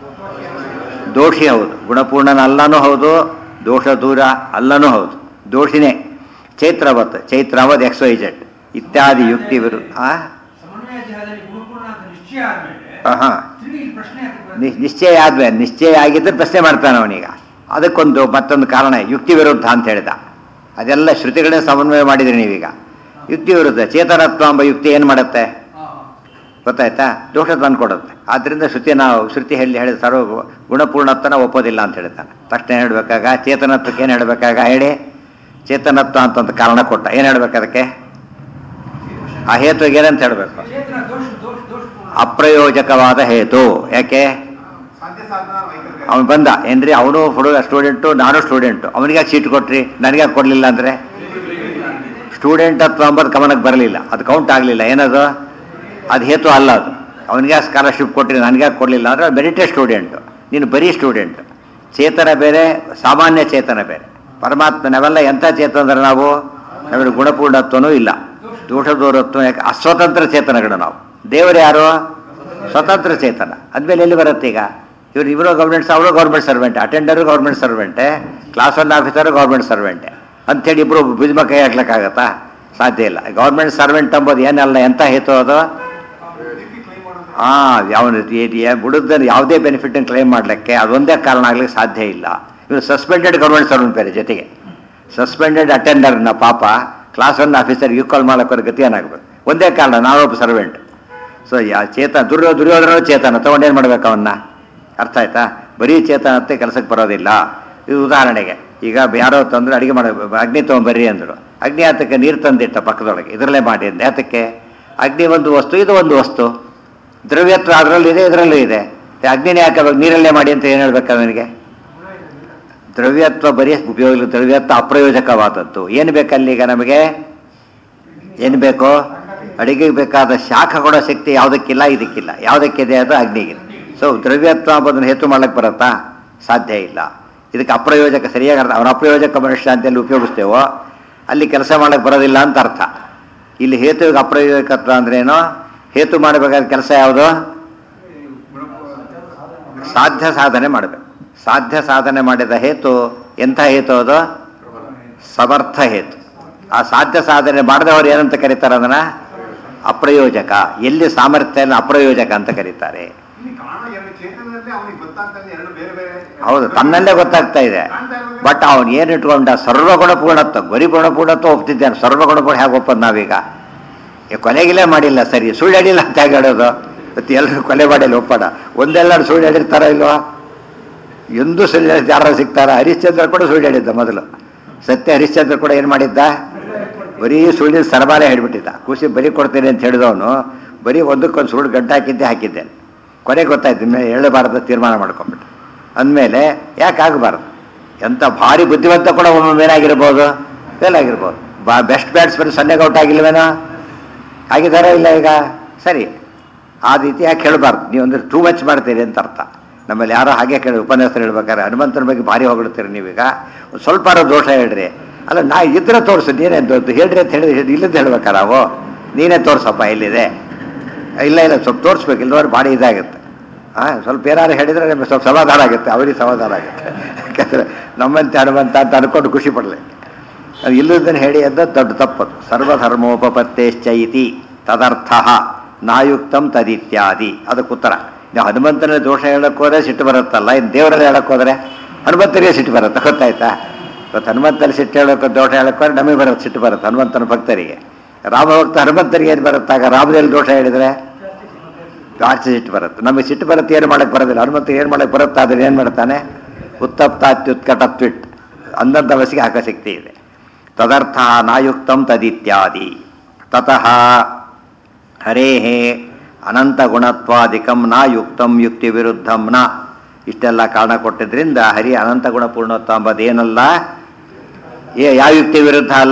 ದೋಷಿ ಹೌದು ಗುಣಪೂರ್ಣನಲ್ಲನೂ ಹೌದು ದೋಷ ದೂರ ಅಲ್ಲನೂ ಹೌದು ದೋಷಿನೇ ಚೈತ್ರವತ್ ಚೈತ್ರವತ್ ಎಕ್ಸ್ ವೈ ಜೆಡ್ ಇತ್ಯಾದಿ ಯುಕ್ತಿ ವಿರುದ್ಧ ಆ? ಸಮನ್ವಯ ದೇಹದಲ್ಲಿ ಗುಣಪೂರ್ಣ ಅಂತ ನಿಶ್ಚಯ ಆದ್ಮೇಲೆ ಆಹಾ. ತಿರುಗಿ ಇಲ್ಲಿ ಪ್ರಶ್ನೆ ಯಾಕೆ ಬರುತ್ತೆ? ನಿ- ನಿಶ್ಚಯ ಆದ್ಮೇಲೆ ನಿಶ್ಚಯ ಆಗಿದ್ದರೆ ಪ್ರಶ್ನೆ ಮಾಡ್ತಾನೆ ಅವನೀಗ ಅದಕ್ಕೊಂದು ಮತ್ತೊಂದು ಕಾರಣ ಯುಕ್ತಿ ವಿರುದ್ಧ ಅಂತ ಹೇಳಿದ ಅದೆಲ್ಲ ಶ್ರುತಿಗಳೇ ಸಮನ್ವಯ ಮಾಡಿದ್ರಿ ನೀವೀಗ ಯುಕ್ತಿ ವಿರುದ್ಧ ಚೇತನತ್ವ ಎಂಬ ಯುಕ್ತಿ ಏನು ಮಾಡುತ್ತೆ ಆ, ಗೊತ್ತಾಯ್ತಾ ದೋಷ ತಂದ್ಕೊಡುತ್ತೆ ಆದ್ದರಿಂದ ಶ್ರುತಿ ನಾವು ಶ್ರುತಿ ಹೇಳಿ ಹೇಳಿದ ಸರ್ವ ಗು- ಗುಣಪೂರ್ಣತ್ವನ ಒಪ್ಪೋದಿಲ್ಲ ಅಂತ ಹೇಳ್ತಾನೆ ತಕ್ಷಣ ಏನು ಹೇಳ್ಬೇಕಾಗ ಚೇತನತ್ವಕ್ಕೆ ಏನು ಹೇಳ್ಬೇಕಾಗ ಹೇಳಿ ಚೇತನತ್ವ ಅಂತ ಒಂದು ಕಾರಣ ಕೊಟ್ಟ ಏನು ಹೇಳ್ಬೇಕು ಅದಕ್ಕೆ ಆ ಹೇತುಗೆ ಏನಂತ ಹೇಳಬೇಕು ಚೇತನ ದೋಷ ದೋಷ ದೋಷಪೂರ್ಣ ಅಪ್ರಯೋಜಕವಾದ ಹೇತು ಯಾಕೆ ಸಾಧ್ಯ ಸಾಧನ ವೈಕಲ್ಯ ಅವನು ಬಂದ ಏನ್ರಿ ಅವನು ಹುಡುಗ ಸ್ಟೂಡೆಂಟು ನಾನು ಸ್ಟೂಡೆಂಟು ಅವನಿಗೆ ಸೀಟ್ ಕೊಟ್ರಿ ನನಗೆ ಕೊಡಲಿಲ್ಲ ಅಂದರೆ ಸ್ಟೂಡೆಂಟ್ ಅಥವಾ ಅಂಬದು ಗಮನಕ್ಕೆ ಬರಲಿಲ್ಲ ಅದು ಕೌಂಟ್ ಆಗಲಿಲ್ಲ ಏನದು ಅದು ಹೇತು ಅಲ್ಲ ಅದು ಅವನಿಗೆ ಸ್ಕಾಲರ್ಶಿಪ್ ಕೊಟ್ಟರೆ ನನಗೆ ಕೊಡಲಿಲ್ಲ ಅಂದರೆ ಮೆರಿಟೆಡ್ ಸ್ಟೂಡೆಂಟು ನೀನು ಬರೀ ಸ್ಟೂಡೆಂಟ್ ಚೇತನ ಬೇರೆ ಸಾಮಾನ್ಯ ಚೇತನ ಬೇರೆ ಪರಮಾತ್ಮ ನಾವೆಲ್ಲ ಎಂಥ ಚೇತನ ಅಂದ್ರೆ ನಾವು ನಮಗೆ ಗುಣಪೂರ್ಣತ್ವನೂ ಇಲ್ಲ ದೋಷ ದೂರತ್ವ ಯಾಕೆ ಅಸ್ವತಂತ್ರ ಚೇತನಗಳು ನಾವು ದೇವರು ಯಾರು ಸ್ವತಂತ್ರ ಚೇತನ ಅದ್ಮೇಲೆ ಎಲ್ಲಿ ಬರುತ್ತೆ ಈಗ ಇವರು ಇವರು ಗೌರ್ಮೆಂಟ್ಸ್ ಅವರು ಗೌರ್ಮೆಂಟ್ ಸರ್ವೆಂಟ್ ಅಟೆಂಡರು ಗೌರ್ಮೆಂಟ್ ಸರ್ವೆಂಟೆ ಕ್ಲಾಸ್ ಒನ್ ಆಫೀಸರು ಗೌರ್ಮೆಂಟ್ ಸರ್ವೆಂಟೆ ಅಂಥೇಳಿ ಇಬ್ಬರು ಬಿಜ್ಮ ಕೈ ಹಾಕ್ಲಿಕ್ಕಾಗತ್ತಾ ಸಾಧ್ಯ ಇಲ್ಲ ಗೌರ್ಮೆಂಟ್ ಸರ್ವೆಂಟ್ ಅಂಬೋದು ಏನಲ್ಲ ಎಂತ ಹೇತು ಅದು ಕ್ಲೈಮ್ ಮಾಡೋದು ಹಾಂ ಯಾವ ಬುಡದ ಯಾವುದೇ ಬೆನಿಫಿಟನ್ನು ಕ್ಲೈಮ್ ಮಾಡಲಿಕ್ಕೆ ಅದೊಂದೇ ಕಾರಣ ಆಗ್ಲಿಕ್ಕೆ ಸಾಧ್ಯ ಇಲ್ಲ ಇವರು ಸಸ್ಪೆಂಡೆಡ್ ಗೌರ್ಮೆಂಟ್ ಸರ್ವೆಂಟ್ ಬೇರೆ ಜೊತೆಗೆ ಸಸ್ಪೆಂಡೆಡ್ ಅಟೆಂಡರ್ನ ಪಾಪ ಕ್ಲಾಸ್ ಒನ್ ಆಫೀಸರ್ ಈಕ್ವಲ್ ಮಾಡೋಕ್ಕೋರ ಗತಿ ಏನಾಗಬೇಕು ಒಂದೇ ಕಾರಣ ನಾವೊಬ್ಬ ಸರ್ವೆಂಟ್ ಸೊ ಯಾ ಚೇತನ ದುರ್ಯೋ ದುರ್ಯೋಧನ ಚೇತನ ತೊಗೊಂಡೇನು ಮಾಡ್ಬೇಕು ಅವನ್ನ ಅರ್ಥ ಆಯ್ತಾ ಬರೀ ಚೇತನತ್ತೆ ಕೆಲಸಕ್ಕೆ ಬರೋದಿಲ್ಲ ಇದು ಉದಾಹರಣೆಗೆ ಈಗ ಯಾರೋ ತಂದ್ರೆ ಅಡುಗೆ ಮಾಡ ಅಗ್ನಿ ತೊಗೊಂಬರ್ರಿ ಅಂದರು ಅಗ್ನಿ ಹತ್ತಕ್ಕೆ ನೀರು ತಂದಿಟ್ಟ ಪಕ್ಕದೊಳಗೆ ಇದರಲ್ಲೇ ಮಾಡಿ ಅಂದೆ ಯಾತಕ್ಕೆ ಅಗ್ನಿ ಒಂದು ವಸ್ತು ಇದು ಒಂದು ವಸ್ತು ದ್ರವ್ಯತ್ವ ಅದರಲ್ಲೂ ಇದೆ ಇದರಲ್ಲೂ ಇದೆ ಅಗ್ನಿನೇ ಹಾಕಬೇಕು ನೀರಲ್ಲೇ ಮಾಡಿ ಅಂತ ಏನು ಹೇಳ್ಬೇಕು ಅವನಿಗೆ ದ್ರವ್ಯತ್ವ ಬರೀ ಉಪಯೋಗ ಇಲ್ಲ. ದ್ರವ್ಯತ್ವ ಅಪ್ರಯೋಜಕವಾದದ್ದು ಏನು ಬೇಕಲ್ಲಿ ಈಗ ನಮಗೆ ಏನು ಬೇಕು ಅಡಿಗೆಗೆ ಬೇಕಾದ ಶಾಖ ಕೊಡೋ ಶಕ್ತಿ ಯಾವುದಕ್ಕಿಲ್ಲ ಇದಕ್ಕಿಲ್ಲ ಯಾವುದಕ್ಕಿದೆ ಅದು ಅಗ್ನಿಗೆ ಸೊ ದ್ರವ್ಯತ್ವ ಅಂಬೋದನ್ನು ಹೇತು ಮಾಡ್ಲಿಕ್ಕೆ ಬರುತ್ತಾ ಸಾಧ್ಯ ಇಲ್ಲ ಇದಕ್ಕೆ ಅಪ್ರಯೋಜಕ ಸರಿಯಾಗಿ ಅರ್ಥ ಅವನ ಅಪ್ರಯೋಜಕ ಮನುಷ್ಯ ಅಂತೇಳಿ ಉಪಯೋಗಿಸ್ತೇವೋ ಅಲ್ಲಿ ಕೆಲಸ ಮಾಡಕ್ಕೆ ಬರೋದಿಲ್ಲ ಅಂತ ಅರ್ಥ ಇಲ್ಲಿ ಹೇತುವಿಗೆ ಅಪ್ರಯೋಜಕತ್ವ ಅಂದ್ರೇನು ಹೇತು ಮಾಡಬೇಕಾದ ಕೆಲಸ ಯಾವುದು ಸಾಧ್ಯ ಸಾಧನೆ ಮಾಡಬೇಕು ಸಾಧ್ಯ ಸಾಧನೆ ಮಾಡಿದ ಹೇತು ಎಂಥ ಹೇತು ಅದು ಸಮರ್ಥ ಹೇತು ಆ ಸಾಧ್ಯ ಸಾಧನೆ ಮಾಡಿದವರು ಏನಂತ ಕರೀತಾರೆ ಅದನ್ನ ಅಪ್ರಯೋಜಕ ಎಲ್ಲಿ ಸಾಮರ್ಥ್ಯ ಇಲ್ಲ ಅಪ್ರಯೋಜಕ ಅಂತ ಕರೀತಾರೆ ಇಲ್ಲಿ ಕಾರಣ ಎರಡು ಚೇತನದಲ್ಲಿ ಅವನಿಗೆ ಗೊತ್ತಾಗ್ತದೆ ಎರಡು ಬೇರೆ ಬೇರೆ ಹೌದು ತನ್ನಲ್ಲೇ ಗೊತ್ತಾಗ್ತಾ ಇದೆ ಬಟ್ ಅವನು ಏನು ಇಟ್ಕೊಂಡ ಸರ್ವಗುಣ ಪೂರ್ಣತ್ವ ಬರೀ ಗುಣಪೂರ್ಣತ್ವ ಒಪ್ತಿದ್ದಾನೆ ಸರ್ವಗುಣ ಪೂರ್ಣ ಹೇಗೆ ಒಪ್ಪದ್ ನಾವೀಗ ಈ ಕೊಲೆಗಿಲೇ ಮಾಡಿಲ್ಲ ಸರಿ ಸುಳ್ಳು ಹೇಳಿಲ್ಲ ಅಂತ ಹೇಗೆ ಹೇಳೋದು ಮತ್ತೆ ಎಲ್ಲರೂ ಕೊಲೆ ಮಾಡಿಲ್ಲ ಒಪ್ಪಡ ಒಂದೆಲ್ಲರೂ ಸುಳ್ಳು ಹೇಳಿರ್ತಾರ ಇಲ್ವಾ ಎಂದೂ ಸುಳ್ಳು ಹೇಳಿದ ಯಾರು ಸಿಗ್ತಾರ ಹರಿಶ್ಚಂದ್ರ ಕೂಡ ಸುಳ್ಳು ಹೇಳಿದ್ದ ಮೊದಲು ಸತ್ಯ ಹರಿಶ್ಚಂದ್ರ ಕೂಡ ಏನು ಮಾಡಿದ್ದ ಬರೀ ಸುಳ್ಳಿನ ಸರಬಾರೆ ಹೇಳ್ಬಿಟ್ಟಿದ್ದ ಖುಷಿ ಬರೀ ಕೊಡ್ತೇನೆ ಅಂತ ಹೇಳಿದವನು ಬರೀ ಒಂದಕ್ಕೊಂದು ಸುಳ್ಳು ಗಂಟು ಹಾಕಿದ್ದೆ ಹಾಕಿದ್ದೇನೆ ಕೊನೆಗೆ ಗೊತ್ತಾಯ್ತು ಇನ್ಮೇಲೆ ಹೇಳಬಾರ್ದು ತೀರ್ಮಾನ ಮಾಡ್ಕೊಂಬಿಟ್ಟು ಅಂದಮೇಲೆ ಯಾಕೆ ಆಗಬಾರ್ದು ಎಂಥ ಭಾರಿ ಬುದ್ಧಿವಂತ ಕೂಡ ಒಮ್ಮೊಮ್ಮೆ ಏನಾಗಿರ್ಬೋದು ಫೇಲ್ ಆಗಿರ್ಬೋದು ಬಾ ಬೆಸ್ಟ್ ಬ್ಯಾಟ್ಸ್ಮನ್ ಸೊನ್ನೆಗೆ ಔಟ್ ಆಗಿಲ್ವೇನೋ ಆಗಿದ್ದಾರಾ ಇಲ್ಲ ಈಗ ಸರಿ ಆ ರೀತಿ ಯಾಕೆ ಹೇಳಬಾರ್ದು ನೀವು ಅಂದ್ರೆ ಟೂ ಮಚ್ ಮಾಡ್ತೀರಿ ಅಂತ ಅರ್ಥ ನಮ್ಮಲ್ಲಿ ಯಾರೋ ಹಾಗೆ ಕೇಳಿ ಉಪನ್ಯಾಸ ಹೇಳ್ಬೇಕಾದ್ರೆ ಹನುಮಂತನ ಬಗ್ಗೆ ಭಾರಿ ಹೊಗಳ್ತೀರಿ ನೀವೀಗ ಒಂದು ಸ್ವಲ್ಪ ದೋಷ ಹೇಳ್ರಿ ಅಲ್ಲ ನಾ ಇದ್ರೆ ತೋರಿಸು ನೀನೇ ದೊಡ್ಡ ಹೇಳ್ರಿ ಅಂತ ಹೇಳಿ ಇಲ್ಲದ ಹೇಳ್ಬೇಕಾ ನಾವು ನೀನೇ ತೋರ್ಸಪ್ಪ ಎಲ್ಲಿದೆ ಇಲ್ಲ ಇಲ್ಲ ಸ್ವಲ್ಪ ತೋರಿಸ್ಬೇಕು ಇಲ್ಲದವ್ರು ಭಾರಿ ಇದಾಗುತ್ತೆ ಹಾಂ ಸ್ವಲ್ಪ ಏನಾರು ಹೇಳಿದ್ರೆ ನಿಮ್ಗೆ ಸ್ವಲ್ಪ ಸಮಾಧಾನ ಆಗುತ್ತೆ ಅವರಿಗೆ ಸಮಾಧಾನ ಆಗುತ್ತೆ ಯಾಕಂದರೆ ನಮ್ಮಂತೆ ಹನುಮಂತ ಅಂತ ಅನ್ಕೊಂಡು ಖುಷಿ ಪಡಲಿ ಅದು ಇಲ್ಲದನ್ನು ಹೇಳಿ ಅಂತ ದೊಡ್ಡ ತಪ್ಪದು ಸರ್ವಧರ್ಮೋಪಪತ್ತೇಶ್ಚ ಇತಿ ತದರ್ಥ ನಾಯುಕ್ತಂ ತದಿತ್ಯಾದಿ ಅದಕ್ಕೆ ಉತ್ತರ ನೀವು ಹನುಮಂತನ ದೋಷ ಹೇಳಕ್ಕೆ ಹೋದ್ರೆ ಸಿಟ್ಟು ಬರುತ್ತಲ್ಲ ಇನ್ನು ದೇವರಲ್ಲಿ ಹೇಳಕ್ಕೆ ಹೋದ್ರೆ ಹನುಮಂತನಿಗೆ ಸಿಟ್ಟು ಬರುತ್ತೆ ಗೊತ್ತಾಯ್ತಾ ಇವತ್ತು ಹನುಮಂತನ ಸಿಟ್ಟು ಹೇಳಕ್ಕೆ ದೋಷ ಹೇಳಕ್ಕೆ ಹೋದ್ರೆ ನಮಗೆ ಬರುತ್ತೆ ಸಿಟ್ಟು ಬರುತ್ತೆ ಹನುಮಂತನ ಭಕ್ತರಿಗೆ ರಾಮ ಭಕ್ತ ಹನುಮಂತನಿಗೆ ಏನು ಬರುತ್ತಾಗ ರಾಮದಲ್ಲಿ ದೋಷ ಹೇಳಿದರೆ ಜಾಸ್ತಿ ಸಿಟ್ಟು ಬರುತ್ತೆ ನಮಗೆ ಸಿಟ್ಟು ಬರುತ್ತೆ ಏನು ಮಾಡಕ್ಕೆ ಬರೋದಿಲ್ಲ ಹನುಮಂತ ಏನು ಮಾಡಕ್ಕೆ ಬರುತ್ತೆ ಅದನ್ನ ಏನು ಮಾಡ್ತಾನೆ ಉತ್ತಪ್ತ ಅತ್ಯುತ್ಕಟತ್ವಿಟ್ ಅಂದಂಥ ವಯಸ್ಸಿಗೆ ಹಾಕೋ ಶಕ್ತಿ ಇದೆ ತದರ್ಥ ನಾಯುಕ್ತಂ ತದಿತ್ಯಾದಿ ತತಃ ಹರೇ ಅನಂತ ಗುಣತ್ವಾದಿಕಂ ನ ಯುಕ್ತಂ ಯುಕ್ತಿ ವಿರುದ್ಧಂ ನ ಇಷ್ಟೆಲ್ಲ ಕಾರಣ ಕೊಟ್ಟಿದ್ರಿಂದ ಹರಿ ಅನಂತ ಗುಣ ಪೂರ್ಣತ್ವ ಎಂಬುದೇನಲ್ಲ ಏ ಯಾವ ಯುಕ್ತಿ ವಿರುದ್ಧ ಅಲ್ಲ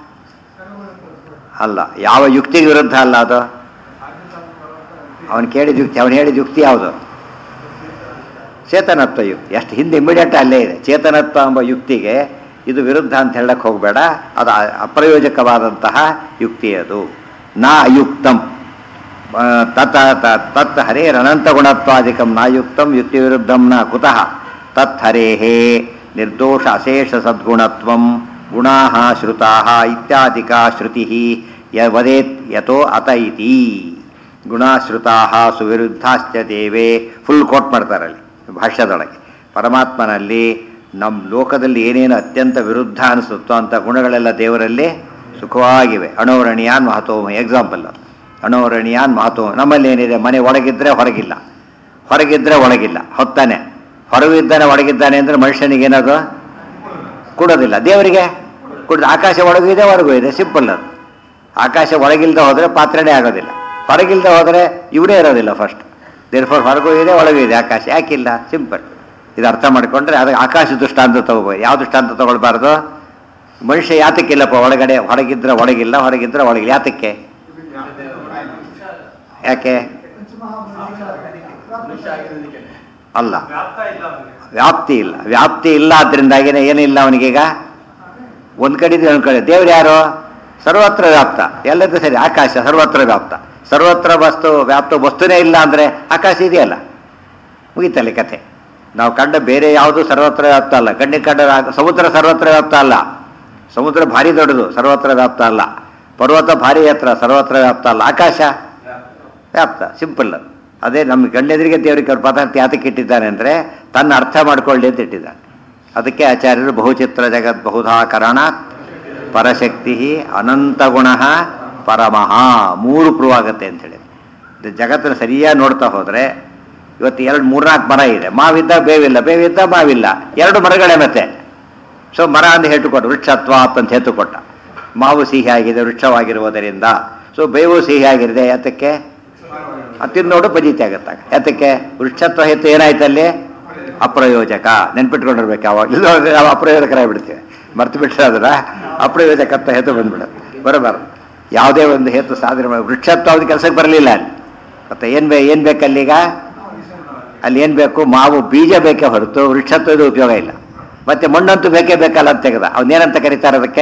ಅಲ್ಲ ಯಾವ ಯುಕ್ತಿಗೆ ವಿರುದ್ಧ ಅಲ್ಲ ಅದು ಅವನು ಕೇಳಿದ ಯುಕ್ತಿ ಅವನು ಹೇಳಿದ ಯುಕ್ತಿ ಯಾವುದು ಚೇತನತ್ವ ಯುಕ್ತಿ ಎಷ್ಟು ಹಿಂದೆ ಇಮಿಡಿಯೇಟ್ ಅಲ್ಲೇ ಇದೆ ಚೇತನತ್ವ ಎಂಬ ಯುಕ್ತಿಗೆ ಇದು ವಿರುದ್ಧ ಅಂತ ಹೇಳಕ್ಕೆ ಹೋಗಬೇಡ ಅದು ಅ- ಅಪ್ರಯೋಜಕವಾದಂತಹ ಯುಕ್ತಿ ಅದು ನಾ ಅಯುಕ್ತಂ ಆ, ತತ್ ತ- ತತ್ ಹರೇರನಂತ ಗುಣತ್ವಾದಿಕಂ ನಾಯುಕ್ತಂ ಯುಕ್ತಿ ವಿರುದ್ಧಂ ನ ಕುತಃ ತತ್ ಹರೇಃ ನಿರ್ದೋಷ ಅಶೇಷ ಸದ್ಗುಣತ್ವಂ ಗುಣಾಃ ಶ್ರುತಾಃ ಇತ್ಯಾದಿಕಾ ಶ್ರುತಿಃ ಯ ವದೇತ್ ಯತೋ ಅತ ಇತಿ ಗುಣಾಶ್ರುತಾಃ ಸುವಿರುದ್ಧಾಶ್ಚ ದೇವೇ ಫುಲ್ ಕೋಟ್ ಮಾಡ್ತಾರಲ್ಲಿ ಭಾಷ್ಯದೊಳಗೆ ಪರಮಾತ್ಮನಲ್ಲಿ ನಮ್ಮ ಲೋಕದಲ್ಲಿ ಏನೇನು ಅತ್ಯಂತ ವಿರುದ್ಧ ಅನಿಸುತ್ತೋ ಅಂಥ ಗುಣಗಳೆಲ್ಲ ದೇವರಲ್ಲಿ ಸುಖವಾಗಿವೆ ಅಣೋರಣೀಯಾನ್ ಮಹತೋಮ ಎಕ್ಸಾಂಪಲ್ ಅದು ಅಣೋರಣೀಯಾನ್ ಮಹತೋಮ ನಮ್ಮಲ್ಲಿ ಏನಿದೆ ಮನೆ ಒಳಗಿದ್ರೆ ಹೊರಗಿಲ್ಲ ಹೊರಗಿದ್ರೆ ಒಳಗಿಲ್ಲ ಹೊತ್ತಾನೆ ಹೊರಗಿದ್ದಾನೆ ಒಳಗಿದ್ದಾನೆ ಅಂದರೆ ಮನುಷ್ಯನಿಗೆ ಏನದು ಕೊಡೋದಿಲ್ಲ ದೇವರಿಗೆ ಕುಡಿದ ಆಕಾಶ ಒಳಗೂ ಇದೆ ಹೊರಗೂ ಇದೆ ಸಿಂಪಲ್ ಅದು ಆಕಾಶ ಒಳಗಿಲ್ದ ಹೋದರೆ ಪಾತ್ರೆನೇ ಆಗೋದಿಲ್ಲ ಹೊರಗಿಲ್ದ ಹೋದರೆ ಇವರೇ ಇರೋದಿಲ್ಲ ಫಸ್ಟ್ ದೇರ್ಫೋರ್ ಹೊರಗೂ ಇದೆ ಒಳಗೂ ಇದೆ ಆಕಾಶ ಯಾಕಿಲ್ಲ ಸಿಂಪಲ್ ಇದು ಅರ್ಥ ಮಾಡಿಕೊಂಡ್ರೆ ಅದಕ್ಕೆ ಆಕಾಶ ದೃಷ್ಟಾಂತ ತಗೋಬೋದು ಯಾವ ದೃಷ್ಟಾಂತ ತಗೊಳ್ಬಾರ್ದು ಮನುಷ್ಯ ಯಾತಕ್ಕಿಲ್ಲಪ್ಪ ಒಳಗಡೆ ಹೊರಗಿದ್ರೆ ಒಳಗಿಲ್ಲ ಹೊರಗಿದ್ರೆ ಒಳಗಿಲ್ಲ ಯಾತಕ್ಕೆ ಯಾಕೆ ಅಲ್ಲ ವ್ಯಾಪ್ತಿ ಇಲ್ಲ ವ್ಯಾಪ್ತಿ ಇಲ್ಲ ಆದ್ರಿಂದಾಗಿನೇ ಏನಿಲ್ಲ ಅವನಿಗೀಗ ಒಂದ್ ಕಡೆ ಇದ್ರೆ ಒಂದ್ ಕಡೆ ದೇವ್ರು ಯಾರು ಸರ್ವತ್ರ ವ್ಯಾಪ್ತ ಎಲ್ಲದೂ ಸರಿ ಆಕಾಶ ಸರ್ವತ್ರ ವ್ಯಾಪ್ತ ಸರ್ವತ್ರ ವಸ್ತು ವ್ಯಾಪ್ತ ವಸ್ತುನೇ ಇಲ್ಲ ಅಂದ್ರೆ ಆಕಾಶ ಇದೆಯಲ್ಲ ಮುಗೀತಲ್ಲಿ ಕಥೆ ನಾವು ಕಂಡ ಬೇರೆ ಯಾವುದು ಸರ್ವತ್ರ ವ್ಯಾಪ್ತ ಅಲ್ಲ ಕಣ್ಣಿಗೆ ಕಂಡ ಆ- ಸಮುದ್ರ ಸರ್ವತ್ರ ವ್ಯಾಪ್ತ ಅಲ್ಲ ಸಮುದ್ರ ಭಾರಿ ದೊಡ್ಡದು ಸರ್ವತ್ರ ವ್ಯಾಪ್ತ ಅಲ್ಲ ಪರ್ವತ ಭಾರಿ ಎತ್ತರ ಸರ್ವತ್ರ ವ್ಯಾಪ್ತ ಅಲ್ಲ ಆಕಾಶ ವ್ಯಾಪ್ತ ಸಿಂಪಲ್ ಅದು ಅದೇ ನಮ್ಮ ಗಂಡೆದರಿಗೆ ದೇವರಿಗೆ ಅವ್ರ ಪದಾರ್ಥ ಯಾತಕ್ಕೆ ಇಟ್ಟಿದ್ದಾನೆ ಅಂದರೆ ತನ್ನ ಅರ್ಥ ಮಾಡ್ಕೊಳ್ಳಿ ಅಂತ ಇಟ್ಟಿದ್ದಾನೆ ಅದಕ್ಕೆ ಆಚಾರ್ಯರು ಬಹುಚಿತ್ರ ಜಗತ್ ಬಹುಧಾ ಕರಣ ಪರಶಕ್ತಿ ಅನಂತ ಗುಣ ಪರಮಃ ಮೂರು ಪ್ರೂವ್ ಆಗುತ್ತೆ ಅಂತ ಹೇಳಿ ಇದು ಜಗತ್ತನ್ನು ಸರಿಯಾಗಿ ನೋಡ್ತಾ ಹೋದರೆ ಇವತ್ತು ಎರಡು ಮೂರ್ನಾಲ್ಕು ಮರ ಇದೆ ಮಾವಿದ್ದ ಬೇವಿಲ್ಲ ಬೇವಿದ್ದ ಮಾವಿಲ್ಲ ಎರಡು ಮರಗಳೇ ಮತ್ತೆ ಸೊ ಮರ ಅಂತ ಹೇಟು ಕೊಟ್ಟ ವೃಕ್ಷತ್ವ ಅಂತ ಹೇತು ಕೊಟ್ಟ ಮಾವು ಸಿಹಿ ಆಗಿದೆ ವೃಕ್ಷವಾಗಿರುವುದರಿಂದ ಸೊ ಬೇವು ಸಿಹಿ ಆಗಿರಿದೆ ಯಾತಕ್ಕೆ ಅದು ತಿನ್ನೋಡು ಪಜೀತಿ ಆಗುತ್ತಾಗ ಯಾತಕ್ಕೆ ವೃಕ್ಷತ್ವ ಹೇತು ಏನಾಯ್ತು ಅಲ್ಲಿ ಅಪ್ರಯೋಜಕ ನೆನ್ಪಿಟ್ಕೊಂಡಿರ್ಬೇಕು ಯಾವಾಗ ಇಲ್ಲ ನಾವು ಅಪ್ರಯೋಜಕರಾಗ್ಬಿಡ್ತೀವಿ ಮರ್ತು ಬಿಟ್ಟರೆ ಅದನ್ನ ಅಪ್ರಯೋಜಕತ್ವ ಹೇತು ಬಂದ್ಬಿಡುತ್ತೆ ಬರಬಾರ್ದು ಯಾವುದೇ ಒಂದು ಹೇತು ಸಾಧನೆ ಮಾಡಿ ವೃಕ್ಷತ್ವ ಅವ್ರ ಕೆಲಸಕ್ಕೆ ಬರಲಿಲ್ಲ ಅಲ್ಲಿ ಮತ್ತೆ ಏನು ಬೇ ಏನು ಬೇಕಲ್ಲೀಗ ಅಲ್ಲಿ ಏನು ಬೇಕು ಮಾವು ಬೀಜ ಬೇಕೇ ಹೊರತು ವೃಕ್ಷತ್ವದ ಉಪಯೋಗ ಇಲ್ಲ ಮತ್ತೆ ಮಣ್ಣಂತೂ ಬೇಕೇ ಬೇಕಲ್ಲ ಅಂತ ತೆಗೆದ ಅವನೇನಂತ ಕರೀತಾರೆ ಅದಕ್ಕೆ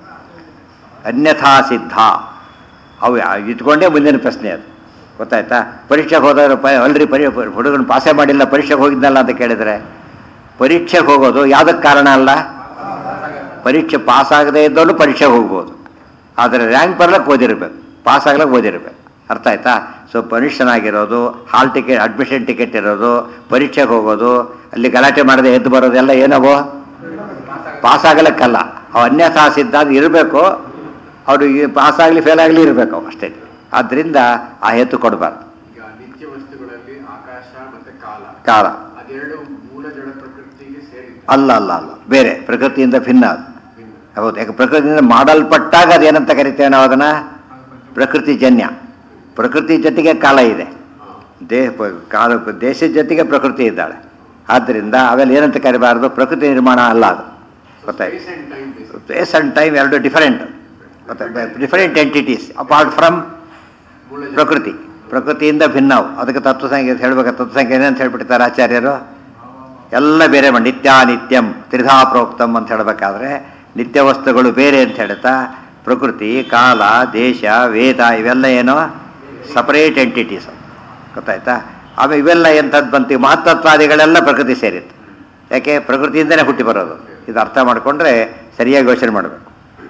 ಅನ್ಯಥಾ ಸಿದ್ಧ ಅವು ಇಟ್ಕೊಂಡೇ ಮುಂದಿನ ಪ್ರಶ್ನೆ ಅದು ಗೊತ್ತಾಯ್ತಾ ಪರೀಕ್ಷೆಗೆ ಹೋದವರು ಪ ಅಲ್ರಿ ಪರಿ ಹುಡುಗನ ಪಾಸೇ ಮಾಡಿಲ್ಲ ಪರೀಕ್ಷೆಗೆ ಹೋಗಿದ್ನಲ್ಲ ಅಂತ ಕೇಳಿದರೆ ಪರೀಕ್ಷೆಗೆ ಹೋಗೋದು ಯಾವುದಕ್ಕೆ ಕಾರಣ ಅಲ್ಲ ಪರೀಕ್ಷೆ ಪಾಸ್ ಆಗದೇ ಇದ್ದವನು ಪರೀಕ್ಷೆಗೆ ಹೋಗ್ಬೋದು ಆದರೆ ರ್ಯಾಂಕ್ ಬರ್ಲಕ್ಕೆ ಓದಿರ್ಬೇಕು ಪಾಸ್ ಆಗ್ಲಕ್ಕೆ ಓದಿರ್ಬೇಕು ಅರ್ಥ ಆಯ್ತಾ ಸೊ ಮನುಷ್ಯನಾಗಿರೋದು ಹಾಲ್ ಟಿಕೆಟ್ ಅಡ್ಮಿಷನ್ ಟಿಕೆಟ್ ಇರೋದು ಪರೀಕ್ಷೆಗೆ ಹೋಗೋದು ಅಲ್ಲಿ ಗಲಾಟೆ ಮಾಡದೆ ಎದ್ದು ಬರೋದೆಲ್ಲ ಏನವೋ ಪಾಸ್ ಆಗಲಿಕ್ಕಲ್ಲ ಅವು ಅನ್ಯಥಾ ಸಿದ್ಧ ಅದು ಇರಬೇಕು ಅವರು ಪಾಸ್ ಆಗಲಿ ಫೇಲ್ ಆಗಲಿ ಇರಬೇಕು ಅವು ಅಷ್ಟೇ ಆದ್ದರಿಂದ ಆ ಹೇತು ಕೊಡಬಾರ್ದು ಈಗ ನಿತ್ಯ ವಸ್ತುಗಳಲ್ಲಿ ಆಕಾಶ ಮತ್ತೆ ಕಾಲ ಕಾಲ ಅದೆರಡು ಮೂಲ ಜಡ ಪ್ರಕೃತಿಗೆ ಸೇರಿದ್ದು ಅಲ್ಲ ಅಲ್ಲ ಅಲ್ಲ ಬೇರೆ ಪ್ರಕೃತಿಯಿಂದ ಭಿನ್ನ ಅದು ಭಿನ್ನ. ಹೌದು ಯಾಕೆ ಪ್ರಕೃತಿಯಿಂದ ಮಾಡಲ್ಪಟ್ಟಾಗ ಅದೇನಂತ ಕರಿತೇವೆ ನಾವು ಅದನ್ನ ಪ್ರಕೃತಿ ಜನ್ಯ ಪ್ರಕೃತಿ ಜೊತೆಗೆ ಕಾಲ ಇದೆ ಹಾ. ದೇಹ ಪ- ಕಾಲ ದೇಶದ ಜೊತೆಗೆ ಪ್ರಕೃತಿ ಇದ್ದಾಳೆ ಆದ್ದರಿಂದ ಅವೆಲ್ಲ ಏನಂತ ಕರಿಬಾರ್ದು ಪ್ರಕೃತಿ ನಿರ್ಮಾಣ ಅಲ್ಲ ಅದು ಗೊತ್ತಾಯ್ತು Space and time based. Space and time ಎರಡು ಡಿಫರೆಂಟ್ ಮತ್ತೆ ಡಿಫರೆಂಟ್ ಎಂಟಿಟೀಸ್ ಅಪಾರ್ಟ್ ಫ್ರಮ್ ಮೂಲ ಜಡ. ಪ್ರಕೃತಿ ಪ್ರಕೃತಿಯಿಂದ ಭಿನ್ನವು ಅದಕ್ಕೆ ತತ್ವಸಂಖ್ಯೆ ಹೇಳ್ಬೇಕು ತತ್ವಸಂಖ್ಯೆ ಏನಂತ ಹೇಳ್ಬಿಡ್ತಾರೆ ಆಚಾರ್ಯರು ಎಲ್ಲ ಬೇರೆ ಮಾಡಿ ನಿತ್ಯ ನಿತ್ಯಂ ತ್ರಿಧಾ ಪ್ರೋಕ್ತಂ ಅಂತ ಹೇಳಬೇಕಾದ್ರೆ ನಿತ್ಯ ವಸ್ತುಗಳು ಬೇರೆ ಅಂತ ಹೇಳ್ತಾ ಪ್ರಕೃತಿ ಕಾಲ ದೇಶ ವೇದ ಇವೆಲ್ಲ ಏನೋ ಸಪರೇಟ್ ಎಂಟಿಟೀಸ್ ಗೊತ್ತಾಯ್ತಾ ಆಮೇಲೆ ಇವೆಲ್ಲ ಎಂಥದ್ದು ಬಂತು ಈ ಮಹತ್ತತ್ವಾದಿಗಳೆಲ್ಲ ಪ್ರಕೃತಿ ಸೇರಿತ್ತು ಯಾಕೆ ಪ್ರಕೃತಿಯಿಂದಲೇ ಹುಟ್ಟಿ ಬರೋದು ಇದು ಅರ್ಥ ಮಾಡಿಕೊಂಡ್ರೆ ಸರಿಯಾಗಿ ಯೋಚನೆ ಮಾಡಬೇಕು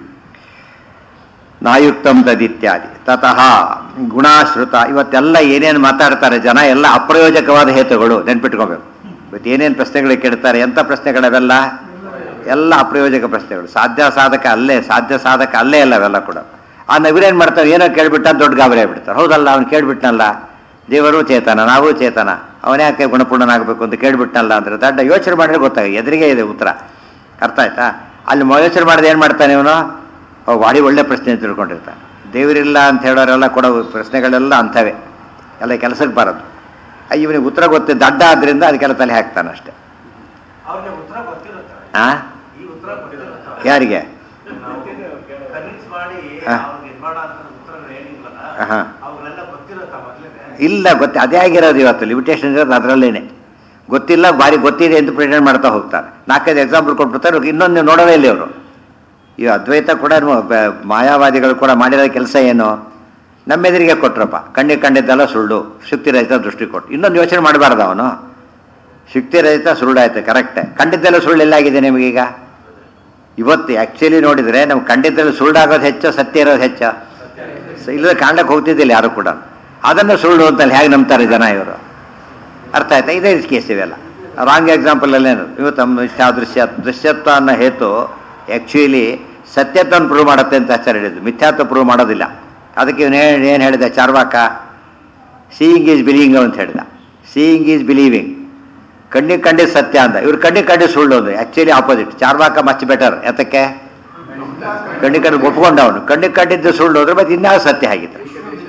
ನಾಯುಕ್ತಂ ತದಿತ್ಯಾದಿ ತತಃ ಗುಣಾಶ್ರುತ ಇವತ್ತೆಲ್ಲ ಏನೇನು ಮಾತಾಡ್ತಾರೆ ಜನ ಎಲ್ಲ ಅಪ್ರಯೋಜಕವಾದ ಹೇತುಗಳು ನೆನ್ಪಿಟ್ಕೋಬೇಕು ಇವತ್ತು ಏನೇನು ಪ್ರಶ್ನೆಗಳು ಕೇಳ್ತಾರೆ ಎಂಥ ಪ್ರಶ್ನೆಗಳವೆಲ್ಲ ಎಲ್ಲ ಅಪ್ರಯೋಜಕ ಪ್ರಶ್ನೆಗಳು ಸಾಧ್ಯ ಸಾಧಕ ಅಲ್ಲೇ ಸಾಧ್ಯ ಸಾಧಕ ಅಲ್ಲೇ ಅಲ್ಲ ಅವೆಲ್ಲ ಕೂಡ ಆ ನವಿರೇನು ಮಾಡ್ತಾರೆ ಏನೋ ಕೇಳ್ಬಿಟ್ಟ ದೊಡ್ಡ ಗಾಬರಿ ಆಗ್ಬಿಡ್ತಾರೆ ಹೌದಲ್ಲ ಅವ್ನು ಕೇಳ್ಬಿಟ್ನಲ್ಲ ದೇವರು ಚೇತನ ನಾವು ಚೇತನ ಅವನೇ ಯಾಕೆ ಗುಣಪೂರ್ಣನಾಗಬೇಕು ಅಂತ ಕೇಳ್ಬಿಟ್ನಲ್ಲ ಅಂದ್ರೆ ದೊಡ್ಡ ಯೋಚನೆ ಮಾಡಿದ್ರೆ ಗೊತ್ತಾಗ ಎದುರಿಗೆ ಇದೆ ಉತ್ತರ ಅರ್ಥ ಆಯ್ತಾ ಅಲ್ಲಿ ಮ- ಯೋಚನೆ ಮಾಡಿದ್ರೆ ಏನು ಮಾಡ್ತಾನೆ ಇವನು ಅವ್ ಭಾರಿ ಒಳ್ಳೆ ಪ್ರಶ್ನೆ ಅಂತ ತಿಳ್ಕೊಂಡಿರ್ತಾನೆ ದೇವರಿಲ್ಲ ಅಂತ ಹೇಳೋರೆಲ್ಲ ಕೊಡೋ ಪ್ರಶ್ನೆಗಳೆಲ್ಲ ಅಂಥವೇ ಎಲ್ಲ ಕೆಲಸಕ್ಕೆ ಬರೋದು ಆ, ಇವನಿಗೆ ಉತ್ತರ ಗೊತ್ತ ದಡ್ಡ ಆದ್ರಿಂದ ಅದಕ್ಕೆಲ್ಲ ತಲೆ ಹಾಕ್ತಾನೆ ಅಷ್ಟೇ ಅವ್ರಿಗೆ ಉತ್ತರ ಗೊತ್ತಿರುತ್ತೆ ಆ ಈ ಉತ್ತರ ಗೊತ್ತಿರುತ್ತೆ ಯಾರಿಗೆ ಕನ್ವಿನ್ಸ್ ಮಾಡಿ ಹಾ. ಅವ್ರಿಗೆ ಇದ್ ಮಾಡೋ ಅಂತ ಉತ್ತರಗಳು ಏನಿಲ್ಲಲ್ಲ ಹಾ. ಅವ್ರೆಲ್ಲ ಗೊತ್ತಿರುತ್ತ ಮೊದ್ಲೇನೆ ಇಲ್ಲ ಗೊತ್ತ ಅದೇ ಆಗಿರೋದು ಇವತ್ತು ಲಿಮಿಟೇಷನ್ ಇರೋದು ಅದರಲ್ಲೇನೆ ಗೊತ್ತಿಲ್ಲ ಭಾರಿ ಗೊತ್ತಿದೆ ಅಂತ ಪ್ರೆಸೆಂಟ್ ಮಾಡ್ತಾ ಹೋಗ್ತಾರೆ ನಾಲ್ಕೈದು ಎಕ್ಸಾಂಪಲ್ ಕೊಟ್ಬಿಡ್ತಾರೆ ಇನ್ನೊಂದು ನೀವು ನೋಡೋದೇ ಇಲ್ಲ ಇವರು ಈ ಅದ್ವೈತ ಕೂಡ ಬ- ಮಾಯಾವಾದಿಗಳು ಕೂಡ ಮಾಡಿರೋ ಕೆಲಸ ಏನು ನಮ್ಮೆದುರಿಗೆ ಕೊಟ್ರಪ್ಪ ಕಣ್ಣಿಗೆ ಕಂಡಿದ್ದೆಲ್ಲ ಸುಳ್ಳು ಶಕ್ತಿರಹಿತ ದೃಷ್ಟಿ ಕೊಟ್ಟು ಇನ್ನೊಂದು ಯೋಚನೆ ಮಾಡಬಾರ್ದು ಅವನು ಶಕ್ತಿರಹಿತ ಸುಳ್ಳಾಯ್ತು ಕರೆಕ್ಟೇ ಕಂಡಿದ್ದೆಲ್ಲ ಸುಳ್ಳು ಎಲ್ಲಾಗಿದೆ ನಿಮಗೀಗ ಇವತ್ತು ಆ್ಯಕ್ಚುಲಿ ನೋಡಿದರೆ ನಮ್ಗೆ ಕಂಡಿದ್ದಲ್ಲಿ ಸುಳ್ಳಾಗೋದು ಹೆಚ್ಚು ಸತ್ಯ ಇರೋದು ಹೆಚ್ಚು ಸ- ಇಲ್ಲದೆ ಕಾಣ್ಲಿಕ್ಕೆ ಹೋಗ್ತಿದ್ದಿಲ್ಲ ಯಾರು ಕೂಡ ಅದನ್ನು ಸುಳ್ಳು ಅಂತಲ್ಲಿ ಹೇಗೆ ನಂಬ್ತಾರೆ ಜನ ಇವರು ಅರ್ಥ ಆಯ್ತಾ ಇದೇ ಕೇಸ್ ಇವೆಲ್ಲ ರಾಂಗ್ ಎಕ್ಸಾಂಪಲಲ್ಲೇನು ಇವತ್ತು ತಮ್ಮ ಮಿಥ್ಯಾ ದೃಶ್ಯ ದೃಶ್ಯತ್ವ ಅನ್ನೋ ಹೇತು ಆ್ಯಕ್ಚುಲಿ ಸತ್ಯತ್ವವನ್ನು ಪ್ರೂವ್ ಮಾಡುತ್ತೆ ಅಂತ ಆಚಾರ್ಯ ಹೇಳಿದ್ದು ಮಿಥ್ಯಾತ್ವ ಪ್ರೂವ್ ಮಾಡೋದಿಲ್ಲ ಅದಕ್ಕೆ ಇವನು ಏನು ಹೇಳಿದ ಚಾರ್ವಾಕ ಸೀಯಿಂಗ್ ಈಸ್ ಬಿಲೀವಿಂಗ್ ಅಂತ ಹೇಳಿದ ಸೀಯಿಂಗ್ ಈಸ್ ಬಿಲೀವಿಂಗ್ ಕಣ್ಣಿಗೆ ಕಂಡಿದ್ದು ಸತ್ಯ ಅಂತ ಇವ್ರು ಕಣ್ಣಿಗೆ ಕಂಡಿದ್ದು ಸುಳ್ಳು ಅಂದ್ರೆ actually opposite Charvaka much better ಯಾತಕ್ಕೆ ಕಣ್ಣಿಗೆ ಕಂಡು ಒಪ್ಕೊಂಡ ಅವನು ಕಣ್ಣಿಗೆ ಕಂಡಿದ್ದು ಸುಳ್ಳು ಅಂದ್ರೆ ಮತ್ತೆ ಇನ್ಯಾವ ಸತ್ಯ ಆಗಿತ್ತು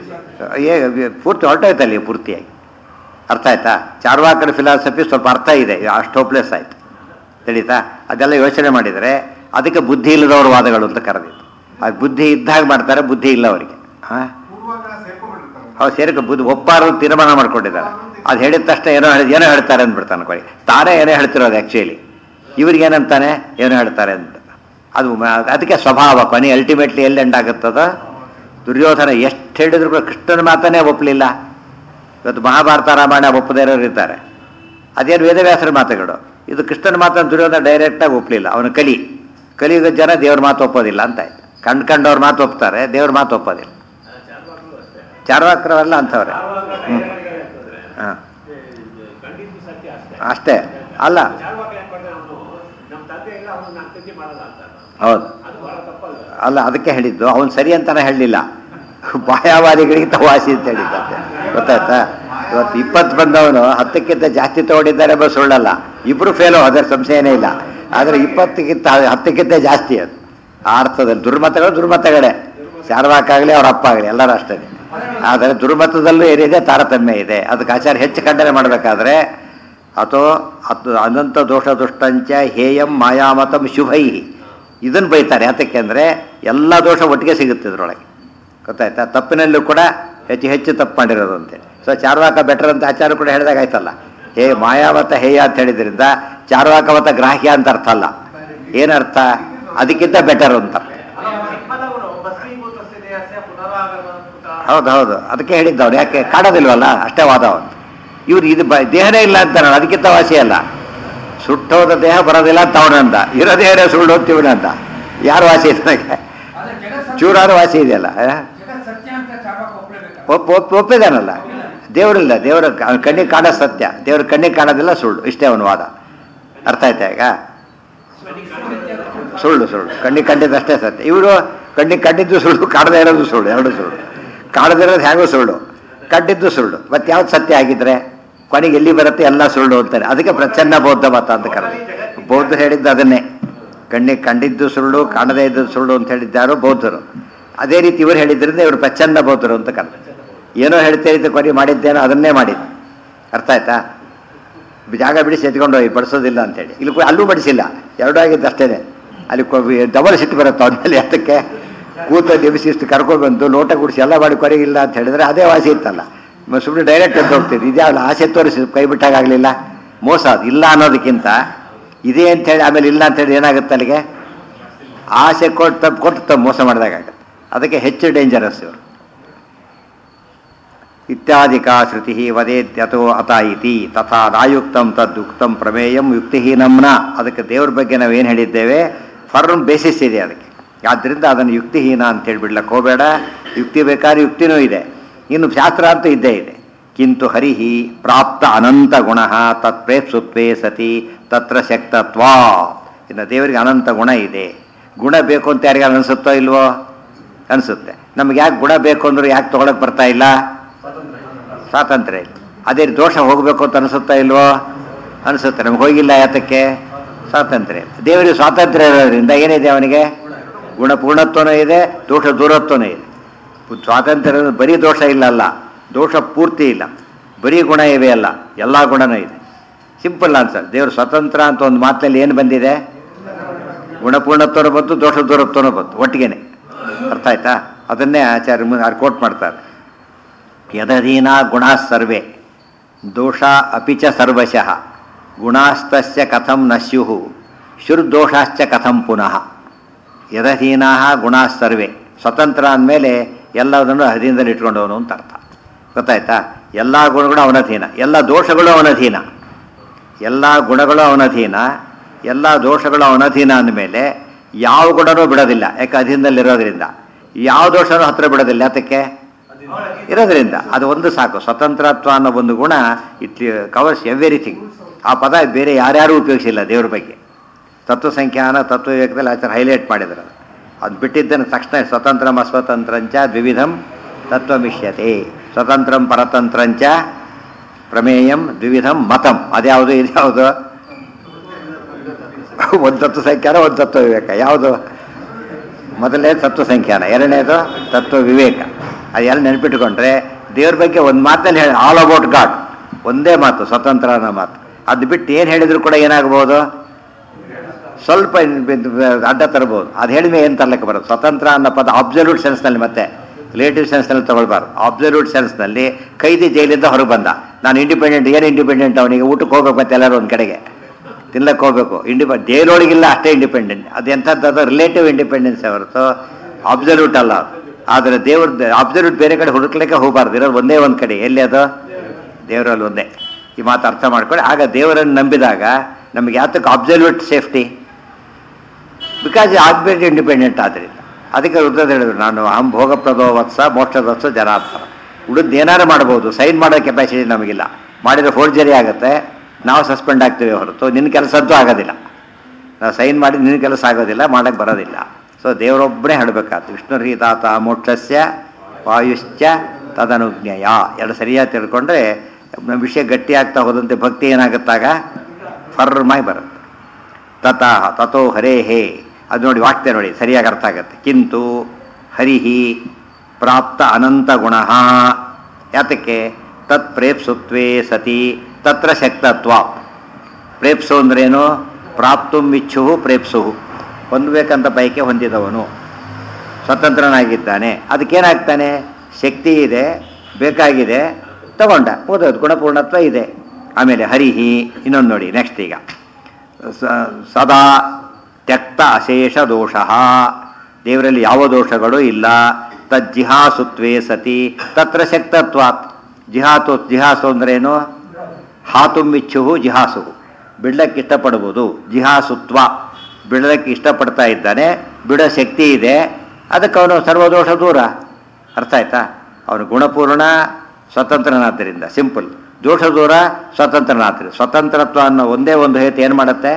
ಏ ಪೂರ್ತಿ ಹೊರಟೋಯ್ತಲ್ಲಿ ಪೂರ್ತಿಯಾಗಿ ಅರ್ಥ ಆಯ್ತಾ ಚಾರ್ವಾಕರ ಫಿಲಾಸಫಿ ಸ್ವಲ್ಪ ಅರ್ಥ ಇದೆ ಅಷ್ಟು ಹೋಪ್ಲೆಸ್ ಆಯ್ತು ತಿಳಿತಾ ಅದೆಲ್ಲ ಯೋಚನೆ ಮಾಡಿದರೆ ಅದಕ್ಕೆ ಬುದ್ಧಿ ಇಲ್ಲದವ್ರ ವಾದಗಳು ಅಂತ ಕರೆದಿತ್ತು ಅದು ಬುದ್ಧಿ ಇದ್ದಾಗ ಮಾಡ್ತಾರೆ ಬುದ್ಧಿ ಇಲ್ಲ ಅವರಿಗೆ ಹಾಂ ಪೂರ್ವಾಗ್ರಹ ಸೇರ್ಕೊಂಡ್ಬಿಟ್ಟಿರ್ತಾರೆ ಅವ್ರು ಸೇರಿಕ ಬುದ್ಧಿ ಒಪ್ಪಾರು ತೀರ್ಮಾನ ಮಾಡ್ಕೊಂಡಿದ್ದಾರೆ ಅದು ಹೇಳಿದ ತಕ್ಷಣ ಏನೋ ಹೇಳಿ ಏನೋ ಹೇಳ್ತಾರೆ ಅಂದ್ಬಿಡ್ತಾನೆ ಕೊಡಿ ತಾನೇ ಏನೋ ಹೇಳ್ತಿರೋದು ಆ್ಯಕ್ಚುಲಿ ಇವ್ರಿಗೆ ಏನಂತಾನೆ ಏನೋ ಹೇಳ್ತಾರೆ ಅಂತ ಅದು ಮ- ಅದಕ್ಕೆ ಸ್ವಭಾವ ಕೊನೆ ಅಲ್ಟಿಮೇಟ್ಲಿ ಎಲ್ಲಿ ಎಂಡ್ ಆಗುತ್ತದ ದುರ್ಯೋಧನ ಎಷ್ಟು ಹೇಳಿದ್ರು ಕೂಡ ಕೃಷ್ಣನ ಮಾತನ್ನೇ ಒಪ್ಪಲಿಲ್ಲ ಇವತ್ತು ಮಹಾಭಾರತ ರಾಮಾಯಣ ಒಪ್ಪದೇ ಇರೋರು ಇದ್ದಾರೆ ಅದೇನು ವೇದವ್ಯಾಸರ ಮಾತುಗಳು ಇದು ಕೃಷ್ಣನ ಮಾತನ್ನು ದುರ್ಯೋಧನ ಡೈರೆಕ್ಟಾಗಿ ಒಪ್ಪಲಿಲ್ಲ ಅವನು ಕಲಿ ಕಲಿಯುಗ ಜನ ದೇವ್ರ ಮಾತು ಒಪ್ಪೋದಿಲ್ಲ ಅಂತ ಆಯ್ತು ಕಂಡು ಕಂಡವ್ರ ಮಾತು ಒಪ್ತಾರೆ ದೇವ್ರ ಮಾತು ಒಪ್ಪೋದಿಲ್ಲ ಚಾರ್ವಾಕ್ರವೆಲ್ಲ ಅಂಥವ್ರೆ ಹ್ಞೂ ಹಾಂ ಕಂಡಿದ್ದು ಸತ್ಯ ಅಷ್ಟೇ ಅಷ್ಟೇ ಅಲ್ಲ ಚಾರ್ವಾಕ ಏನ್ ಮಾಡ್ತಾರೆ ಅವನು ನಮ್ಮ ತಂದೆ ಇಲ್ಲ ಅವನು ನಾನು ತಂದೆ ಮಾಡಲ್ಲ ಅಂತ ಹೌದು ಅದು ಬಹಳ ತಪ್ಪಲ್ಲ ಅಲ್ಲ ಅದಕ್ಕೆ ಹೇಳಿದ್ದು ಅವನು ಸರಿ ಅಂತಾನೆ ಹೇಳಲಿಲ್ಲ ಮಾಯಾವಾದಿಗಳಿಗೆ ತವಾಸಿ ಅಂತ ಹೇಳಿದ್ದಂತೆ ಗೊತ್ತಾಯ್ತಾ ಇವತ್ತು ಇಪ್ಪತ್ತು ಬಂದವನು ಹತ್ತಕ್ಕಿಂತ ಜಾಸ್ತಿ ತಗೊಂಡಿದ್ದಾರೆ ಎಂಬ ಸುಳ್ಳಲ್ಲ ಇಬ್ರು ಫೇಲು ಅದರ ಸಂಶಯನೇ ಇಲ್ಲ ಆದರೆ ಇಪ್ಪತ್ತಕ್ಕಿಂತ ಹತ್ತಕ್ಕಿಂತ ಜಾಸ್ತಿ ಅದು ಆ ಅರ್ಥದಲ್ಲಿ ದುರ್ಮತಗಳು ದುರ್ಮತಗಳೇ ಚಾರ್ವಾಕಾಗಲಿ ಅವ್ರ ಅಪ್ಪ ಆಗಲಿ ಎಲ್ಲರೂ ಅಷ್ಟೇ ಆದರೆ ದುರ್ಮತದಲ್ಲೂ ಏನಿದೆ ತಾರತಮ್ಯ ಇದೆ ಅದಕ್ಕೆ ಆಚಾರ್ಯ ಹೆಚ್ಚು ಖಂಡನೆ ಮಾಡಬೇಕಾದ್ರೆ ಅಥವಾ ಅದು ಅನಂತ ದೋಷ ದುಷ್ಟಂಚ ಹೇಯಂ ಮಾಯಾಮತಂ ಶುಭೈ ಇದನ್ನು ಬೈತಾರೆ ಯಾತಕ್ಕೆ ಅಂದರೆ ಎಲ್ಲ ದೋಷ ಒಟ್ಟಿಗೆ ಸಿಗುತ್ತೆ ಇದ್ರೊಳಗೆ ಗೊತ್ತಾಯ್ತಾ ತಪ್ಪಿನಲ್ಲೂ ಕೂಡ ಹೆಚ್ಚು ಹೆಚ್ಚು ತಪ್ಪು ಮಾಡಿರೋದು ಅಂತೇಳಿ ಸೊ ಚಾರ್ವಾಕ ಬೆಟರ್ ಅಂತ ಆಚಾರ್ಯ ಕೂಡ ಹೇಳಿದಾಗ ಆಯ್ತಲ್ಲ ಹೇ ಮಾಯಾವತ ಹೇಯ ಅಂತ ಹೇಳಿದ್ರಿಂದ ಚಾರ್ವಾಕವತ ಗ್ರಾಹ್ಯ ಅಂತ ಅರ್ಥ ಅಲ್ಲ ಏನರ್ಥ ಅದಕ್ಕಿಂತ ಬೆಟರ್ ಅಂತ ಸಿಂಹದವರು ಭಸ್ಮೀಭೂತಸ್ಯ ದೇಹಸ್ಯ ಪುನರಾಗಮನಕೃತ ಹೌದು ಹೌದು ಅದಕ್ಕೆ ಹೇಳಿದ್ದವ್ರು ಯಾಕೆ ಕಾಡೋದಿಲ್ವಲ್ಲ ಅಷ್ಟೇ ವಾದ ಅವನು ಇವ್ರು ಇದು ಬ ದೇಹನೇ ಇಲ್ಲ ಅಂತಾನ ಅದಕ್ಕಿಂತ ವಾಸಿ ಅಲ್ಲ ಸುಟ್ಟೋದ ದೇಹ ಬರೋದಿಲ್ಲ ಅಂತ ಅವನಂದ ಇರೋ ದೇಹನೇ ಸುಳ್ಳು ಅಂತ ಇವನಂದ ಯಾರು ವಾಸಿ ಇದೆ ನನಗೆ ಆದ್ರೆ ಜಗತ್ ಸತ್ಯ- ಚೂರಾರು ವಾಸಿ ಇದೆಯಲ್ಲ ಆ? ಜಗತ್ ಸತ್ಯ ಅಂತ ಚಾರ್ವಾಕ ಒಪ್ಲೇಬೇಕಾ ಒಪ್ ಒಪ್ ಒಪ್ಪಿದಾನಲ್ಲ ದೇವರಿಲ್ಲ ದೇವರ ಕ- ಕಣ್ಣಿಗೆ ಕಾಣೋ ಸತ್ಯ ದೇವ್ರ ಕಣ್ಣಿಗೆ ಕಾಣೋದಿಲ್ಲ ಸುಳ್ಳು ಇಷ್ಟೇ ಅವನ ವಾದ ಅರ್ಥ ಆಯ್ತಾ ಈಗ ಸುಳ್ಳು ಸುಳ್ಳು ಕಣ್ಣಿಗೆ ಕಂಡಿದ್ದಷ್ಟೇ ಸತ್ಯ ಇವರು ಕಣ್ಣಿಗೆ ಕಂಡಿದ್ದು ಸುಳ್ಳು ಕಾಣದೇ ಇರೋದು ಸುಳ್ಳು ಎರಡು ಸುಳ್ಳು ಕಾಣದಿರೋದು ಹೇಗೋ ಸುಳ್ಳು ಕಂಡಿದ್ದು ಸುಳ್ಳು ಮತ್ತೆ ಯಾವ್ದು ಸತ್ಯ ಆಗಿದ್ರೆ ಕೊನೆಗೆ ಎಲ್ಲಿ ಬರುತ್ತೆ ಎಲ್ಲ ಸುಳ್ಳು ಅಂತಾರೆ ಅದಕ್ಕೆ ಪ್ರಚನ್ನ ಬೌದ್ಧ ಮತ ಅಂತ ಕರೆದು ಬೌದ್ಧ ಹೇಳಿದ್ದು ಅದನ್ನೇ ಕಣ್ಣಿಗೆ ಕಂಡಿದ್ದು ಸುಳ್ಳು ಕಾಣದೇ ಇದ್ದು ಸುಳ್ಳು ಅಂತ ಹೇಳಿದ್ದಾರೋ ಬೌದ್ಧರು ಅದೇ ರೀತಿ ಇವರು ಹೇಳಿದ್ರಿಂದ ಇವರು ಪ್ರಚನ್ನ ಬೌದ್ಧರು ಅಂತ ಕರೆದು ಏನೋ ಹೇಳ್ತಾ ಇದ್ದು ಕೊನೆ ಮಾಡಿದ್ದೇನೋ ಅದನ್ನೇ ಮಾಡಿದ್ದು ಅರ್ಥ ಆಯ್ತಾ ಜಾಗ ಬಿಡಿಸಿ ಎತ್ಕೊಂಡು ಹೋಗಿ ಬಡಿಸೋದಿಲ್ಲ ಅಂತೇಳಿ ಇಲ್ಲಿ ಕೂ- ಅಲ್ಲೂ ಬಡಿಸಿಲ್ಲ ಎರಡೂ ಆಗಿದ್ದು ಅಷ್ಟೇನೆ ಅಲ್ಲಿ ಡಬಲ್ ಸಿಟ್ಟು ಬರುತ್ತೆ ಅವನಲ್ಲಿ ಅದಕ್ಕೆ ಕೂತ ನಿಮಿಸಿ ಇಷ್ಟು ಕರ್ಕೊಂಡು ಬಂದು ಲೋಟ ಗುಡಿಸಿ ಎಲ್ಲ ಮಾಡಿ ಕೊರೆಗಿಲ್ಲ ಅಂತ ಹೇಳಿದ್ರೆ ಅದೇ ವಾಸಿ ಇತ್ತಲ್ಲ ಸುಮ್ಮನೆ ಡೈರೆಕ್ಟ್ ಎದ್ದು ಹೋಗ್ತಿದ್ದು ಇದ್ಯಾವಲ್ಲ ಆಸೆ ತೋರಿಸಿ ಕೈ ಬಿಟ್ಟಾಗಲಿಲ್ಲ ಮೋಸ ಅದು ಇಲ್ಲ ಅನ್ನೋದಕ್ಕಿಂತ ಇದೆ ಅಂತ ಹೇಳಿ ಆಮೇಲೆ ಇಲ್ಲ ಅಂತ ಹೇಳಿ ಏನಾಗುತ್ತೆ ಅಲ್ಲಿಗೆ ಆಸೆ ಕೊಟ್ಟು ತಪ್ಪು ಕೊಟ್ಟು ತಪ್ಪು ಮೋಸ ಮಾಡಿದಾಗತ್ತೆ ಅದಕ್ಕೆ ಹೆಚ್ಚು ಡೇಂಜರಸ್ ಇವರು ಇತ್ಯಾದಿಕಾ ಶ್ರುತಿ ವದೇತ್ಯಥೋ ಅತ ಇತಿ ತಥಾ ನಾಯುಕ್ತಂ ತದ್ಯುಕ್ತಂ ಪ್ರಮೇಯಂ ಯುಕ್ತಿಹೀನಂನ ಅದಕ್ಕೆ ದೇವ್ರ ಬಗ್ಗೆ ನಾವೇನು ಹೇಳಿದ್ದೇವೆ ಫರ್ಮ್ ಬೇಸಿಸ್ ಇದೆ ಅದಕ್ಕೆ ಆದ್ದರಿಂದ ಅದನ್ನು ಯುಕ್ತಿಹೀನ ಅಂತ ಹೇಳ್ಬಿಡ್ಲಕ್ಕೆ ಹೋಗಬೇಡ ಯುಕ್ತಿ ಬೇಕಾದ್ರೆ ಯುಕ್ತಿನೂ ಇದೆ ಇನ್ನು ಶಾಸ್ತ್ರ ಅಂತೂ ಇದ್ದೇ ಇದೆ ಕಿಂತು ಹರಿಹಿ ಪ್ರಾಪ್ತ ಅನಂತ ಗುಣ ತತ್ಪ್ರೇಪ್ಸುತ್ವೇ ಸತಿ ತತ್ರ ಶಕ್ತತ್ವ ಇನ್ನು ದೇವರಿಗೆ ಅನಂತ ಗುಣ ಇದೆ ಗುಣ ಬೇಕು ಅಂತ ಯಾರಿಗೆ ಅನಿಸುತ್ತೋ ಇಲ್ವೋ ಅನಿಸುತ್ತೆ ನಮ್ಗೆ ಯಾಕೆ ಗುಣ ಬೇಕು ಅಂದ್ರೆ ಯಾಕೆ ತೊಗೊಳಕ್ಕೆ ಬರ್ತಾ ಇಲ್ಲ ಸ್ವಾತಂತ್ರ್ಯ ಇಲ್ಲ ಅದೇ ದೋಷ ಹೋಗಬೇಕು ಅಂತ ಅನಿಸುತ್ತಾ ಇಲ್ವೋ ಅನಿಸುತ್ತೆ ನಮ್ಗೆ ಹೋಗಿಲ್ಲ ಯಾತಕ್ಕೆ ಸ್ವಾತಂತ್ರ್ಯ ಇಲ್ಲ. ದೇವರಿಗೆ ಸ್ವಾತಂತ್ರ್ಯ ಇರೋದ್ರಿಂದ ಏನಿದೆ ಅವನಿಗೆ ಗುಣ ಪೂರ್ಣತ್ವನೂ ಇದೆ ದೋಷ ದೂರತ್ವನೂ ಇದೆ ಸ್ವಾತಂತ್ರ್ಯ ಅನ್ನೋದು ಬರೀ ದೋಷ ಇಲ್ಲ ಅಲ್ಲ ದೋಷ ಪೂರ್ತಿ ಇಲ್ಲ ಬರೀ ಗುಣ ಇವೆ ಅಲ್ಲ ಎಲ್ಲ ಗುಣನೂ ಇದೆ ಸಿಂಪಲ್ ಆನ್ಸರ್ ದೇವರು ಸ್ವತಂತ್ರ ಅಂತ ಒಂದು ಮಾತಿನಲ್ಲಿ ಏನು ಬಂದಿದೆ ಗುಣಪೂರ್ಣತ್ವನೂ ಬಂತು ದೋಷ ದೂರತ್ವನೂ ಬಂತು ಒಟ್ಟಿಗೆನೆ ಅರ್ಥ ಆಯ್ತಾ ಅದನ್ನೇ ಆಚಾರ್ಯ ಮುಂದೆ ಕೋಟ್ ಮಾಡ್ತಾರೆ ಯದಧೀನ ಗುಣ ಸರ್ವೇ ದೋಷ ಅಪಿ ಚ ಸರ್ವಶಃ ಗುಣಾಸ್ತಸ್ಯ ಕಥಂ ನ ಸ್ಯು ಶುರ್ದೋಷಾಶ್ಚ ಕಥಂ ಪುನಃ ಯದಧೀನಾ ಗುಣಾ ಸರ್ವೇ ಸ್ವತಂತ್ರ ಅಂದಮೇಲೆ ಎಲ್ಲದನ್ನು ಅಧೀನದಲ್ಲಿ ಇಟ್ಕೊಂಡವನು ಅಂತ ಅರ್ಥ ಗೊತ್ತಾಯ್ತಾ ಎಲ್ಲ ಗುಣಗಳು ಅವನಧೀನ ಎಲ್ಲ ದೋಷಗಳು ಅವನಧೀನ ಎಲ್ಲ ಗುಣಗಳು ಅವನಧೀನ ಎಲ್ಲ ದೋಷಗಳು ಅವನಧೀನ ಅಂದಮೇಲೆ ಯಾವ ಗುಣನೂ ಬಿಡೋದಿಲ್ಲ ಯಾಕೆ ಅಧೀನದಲ್ಲಿರೋದ್ರಿಂದ ಯಾವ ದೋಷನೂ ಹತ್ರ ಬಿಡೋದಿಲ್ಲ ಯಾತಕ್ಕೆ ಇರೋದ್ರಿಂದ ಅದು ಒಂದು ಸಾಕು ಸ್ವತಂತ್ರತ್ವ ಅನ್ನೋ ಒಂದು ಗುಣ ಇಟ್ ಕವರ್ಸ್ ಎವ್ರಿಥಿಂಗ್ ಆ ಪದ ಬೇರೆ ಯಾರ್ಯಾರು ಉಪಯೋಗಿಸಿಲ್ಲ ದೇವ್ರ ಬಗ್ಗೆ ತತ್ವ ಸಂಖ್ಯಾನ ತತ್ವ ವಿವೇಕದಲ್ಲಿ ಆಚಾರ ಹೈಲೈಟ್ ಮಾಡಿದ್ರು ಅದು ಅದು ಬಿಟ್ಟಿದ್ದನ್ನು ತಕ್ಷಣ ಸ್ವತಂತ್ರಂ ಅಸ್ವತಂತ್ರಂಚ ದ್ವಿವಿಧಂ ತತ್ವಮಿಷ್ಯತೆ ಸ್ವತಂತ್ರಂ ಪರತಂತ್ರಂಚ ಪ್ರಮೇಯಂ ದ್ವಿವಿಧಂ ಮತಂ ಅದ್ಯಾವುದು ಇದ್ಯಾವುದು ಒಂದು ತತ್ವ ಸಂಖ್ಯಾನ ಒಂದು ತತ್ವ ವಿವೇಕ ಯಾವುದು ಮೊದಲನೇ ತತ್ವ ಸಂಖ್ಯಾನ ಎರಡನೇದು ತತ್ವ ವಿವೇಕ ಅದೆಲ್ಲ ನೆನಪಿಟ್ಟುಕೊಂಡ್ರೆ ದೇವ್ರ ಬಗ್ಗೆ ಒಂದು ಮಾತಲ್ಲಿ ಹೇಳಿ ಆಲ್ ಅಬೌಟ್ ಗಾಡ್ ಒಂದೇ ಮಾತು ಸ್ವತಂತ್ರ ಅನ್ನೋ ಮಾತು ಅದು ಬಿಟ್ಟು ಏನು ಹೇಳಿದ್ರು ಕೂಡ ಏನಾಗ್ಬೋದು ಸ್ವಲ್ಪ ಅಡ್ಡ ತರಬಹುದು ಅದು ಹೇಳಿದ್ಮೆ ಏನು ತರ್ಲಿಕ್ಕೆ ಬರೋದು ಸ್ವತಂತ್ರ ಅನ್ನೋ ಪದ ಅಬ್ಸಲ್ಯೂಟ್ ಸೆನ್ಸ್ನಲ್ಲಿ ಮತ್ತೆ ರಿಲೇಟಿವ್ ಸೆನ್ಸ್ನಲ್ಲಿ ತಗೊಳ್ಬಾರ್ದು ಅಬ್ಸಲ್ಯೂಟ್ ಸೆನ್ಸ್ನಲ್ಲಿ ಕೈದಿ ಜೈಲಿಂದ ಹೊರಗೆ ಬಂದ ನಾನು ಇಂಡಿಪೆಂಡೆಂಟ್ ಏನು ಇಂಡಿಪೆಂಡೆಂಟ್ ಅವನಿಗೆ ಊಟಕ್ಕೆ ಹೋಗ್ಬೇಕು ಮತ್ತೆ ಎಲ್ಲರೂ ಒಂದು ಕಡೆಗೆ ತಿನ್ಲಕ್ಕೆ ಹೋಗ್ಬೇಕು ಇಂಡಿಪೆ ಜೈಲೊಳಗಿಲ್ಲ ಅಷ್ಟೇ ಇಂಡಿಪೆಂಡೆಂಟ್ ಅದು ಎಂಥದ್ದು ರಿಲೇಟಿವ್ ಇಂಡಿಪೆಂಡೆನ್ಸ್ ಹೊರತು ಅಬ್ಸಲ್ಯೂಟ್ ಅಲ್ಲ ಅದು. ಆದರೆ ದೇವ್ರ ಅಬ್ಸಲ್ಯೂಟ್ ಬೇರೆ ಕಡೆ ಹುಡುಕ್ಲಿಕ್ಕೆ ಹೋಗಬಾರ್ದು ಇರೋದು ಒಂದೇ ಒಂದು ಕಡೆ ಎಲ್ಲಿ ಅದು ದೇವರಲ್ಲಿ ಒಂದೇ ಈ ಮಾತು ಅರ್ಥ ಮಾಡ್ಕೊಳ್ಳಿ ಆಗ ದೇವರನ್ನು ನಂಬಿದಾಗ ನಮಗೆ ಯಾತಕ್ಕೆ ಅಬ್ಸಲ್ಯೂಟ್ ಸೇಫ್ಟಿ ಬಿಕಾಸ್ ಆಗ್ಬೇಕು ಇಂಡಿಪೆಂಡೆಂಟ್ ಆದ್ದರಿಂದ ಅದಕ್ಕೆ ರುದ್ರದ ಹೇಳಿದ್ರು ನಾನು ಅಹಂ ಭೋಗಪ್ರದೋ ವತ್ಸ ಮೋಕ್ಷದ ವತ್ಸ ಜನಾರ್ದನ ಉಳಿದು ಏನಾರು ಮಾಡ್ಬೋದು ಸೈನ್ ಮಾಡೋ ಕೆಪಾಸಿಟಿ ನಮಗಿಲ್ಲ ಮಾಡಿದರೆ ಫೋರ್ಜರಿ ಆಗುತ್ತೆ ನಾವು ಸಸ್ಪೆಂಡ್ ಆಗ್ತೀವಿ ಹೊರತು ನಿನ್ನ ಕೆಲಸದ್ದು ಆಗೋದಿಲ್ಲ ನಾವು ಸೈನ್ ಮಾಡಿ ನಿನ್ನ ಕೆಲಸ ಆಗೋದಿಲ್ಲ ಮಾಡಕ್ಕೆ ಬರೋದಿಲ್ಲ ಸೊ ದೇವರೊಬ್ಬನೇ ಹೇಳಬೇಕಾಗ್ತದೆ ವಿಷ್ಣು ಹೀತಾತ ಮೋಕ್ಷಸ್ಯ ವಾಯುಶ್ಚ ತದನುಜ್ಞೇಯ ಎರಡು ಸರಿಯಾಗಿ ತಿಳ್ಕೊಂಡ್ರೆ ನಮ್ಮ ವಿಷಯ ಗಟ್ಟಿ ಆಗ್ತಾ ಹೋದಂತೆ ಭಕ್ತಿ ಏನಾಗುತ್ತಾಗ ಫರ್ಮಾಗಿ ಬರುತ್ತೆ ತತಃ ತಥೋ ಹರೇ ಹೇ ಅದು ನೋಡಿ ವಾಕ್ಯ ನೋಡಿ ಸರಿಯಾಗಿ ಅರ್ಥ ಆಗುತ್ತೆ ಕಿಂತು ಹರಿಹಿ ಪ್ರಾಪ್ತ ಅನಂತ ಗುಣ ಯಾತಕ್ಕೆ ತತ್ ಪ್ರೇಪ್ಸುತ್ವೇ ಸತಿ ತತ್ರ ಶಕ್ತತ್ವ ಪ್ರೇಪ್ಸು ಅಂದ್ರೇನು ಪ್ರಾಪ್ತು ಇಚ್ಛು ಪ್ರೇಪ್ಸು ಹೊಂದಬೇಕಂತ ಬಯಕೆ ಹೊಂದಿದವನು ಸ್ವತಂತ್ರನಾಗಿದ್ದಾನೆ ಅದಕ್ಕೇನಾಗ್ತಾನೆ ಶಕ್ತಿ ಇದೆ ಬೇಕಾಗಿದೆ ತಗೊಂಡ ಓದೋದು ಗುಣಪೂರ್ಣತ್ವ ಇದೆ ಆಮೇಲೆ ಹರಿಹಿ ಇನ್ನೊಂದು ನೋಡಿ ನೆಕ್ಸ್ಟ್ ಈಗ ಸ- ಸದಾ ತ್ಯಕ್ತ ಅಶೇಷ ದೋಷ ದೇವರಲ್ಲಿ ಯಾವ ದೋಷಗಳು ಇಲ್ಲ ತಜ್ಜಿಹಾಸುತ್ವೇ ಸತಿ ತತ್ರ ಶಕ್ತತ್ವಾತ್ ಜಿಹಾತು ಜಿಹಾಸು ಅಂದ್ರೇನು ಹಾತುಂಬಿಚ್ಚು ಜಿಹಾಸು ಬಿಡ್ಲಕ್ಕೆ ಇಷ್ಟಪಡ್ಬೋದು ಜಿಹಾಸುತ್ವ ಬಿಡಲಕ್ಕೆ ಇಷ್ಟಪಡ್ತಾ ಇದ್ದಾನೆ ಬಿಡೋ ಶಕ್ತಿ ಇದೆ ಅದಕ್ಕೆ ಅವನು ಸರ್ವದೋಷ ದೂರ ಅರ್ಥ ಆಯ್ತಾ ಅವನು ಗುಣಪೂರ್ಣ ಸ್ವತಂತ್ರನಾದ್ದರಿಂದ ಸಿಂಪಲ್ ದೋಷ ದೂರ ಸ್ವತಂತ್ರನಾದ್ದರಿಂದ ಸ್ವತಂತ್ರತ್ವ ಅನ್ನೋ ಒಂದೇ ಒಂದು ಹೇತು ಏನು ಮಾಡುತ್ತೆ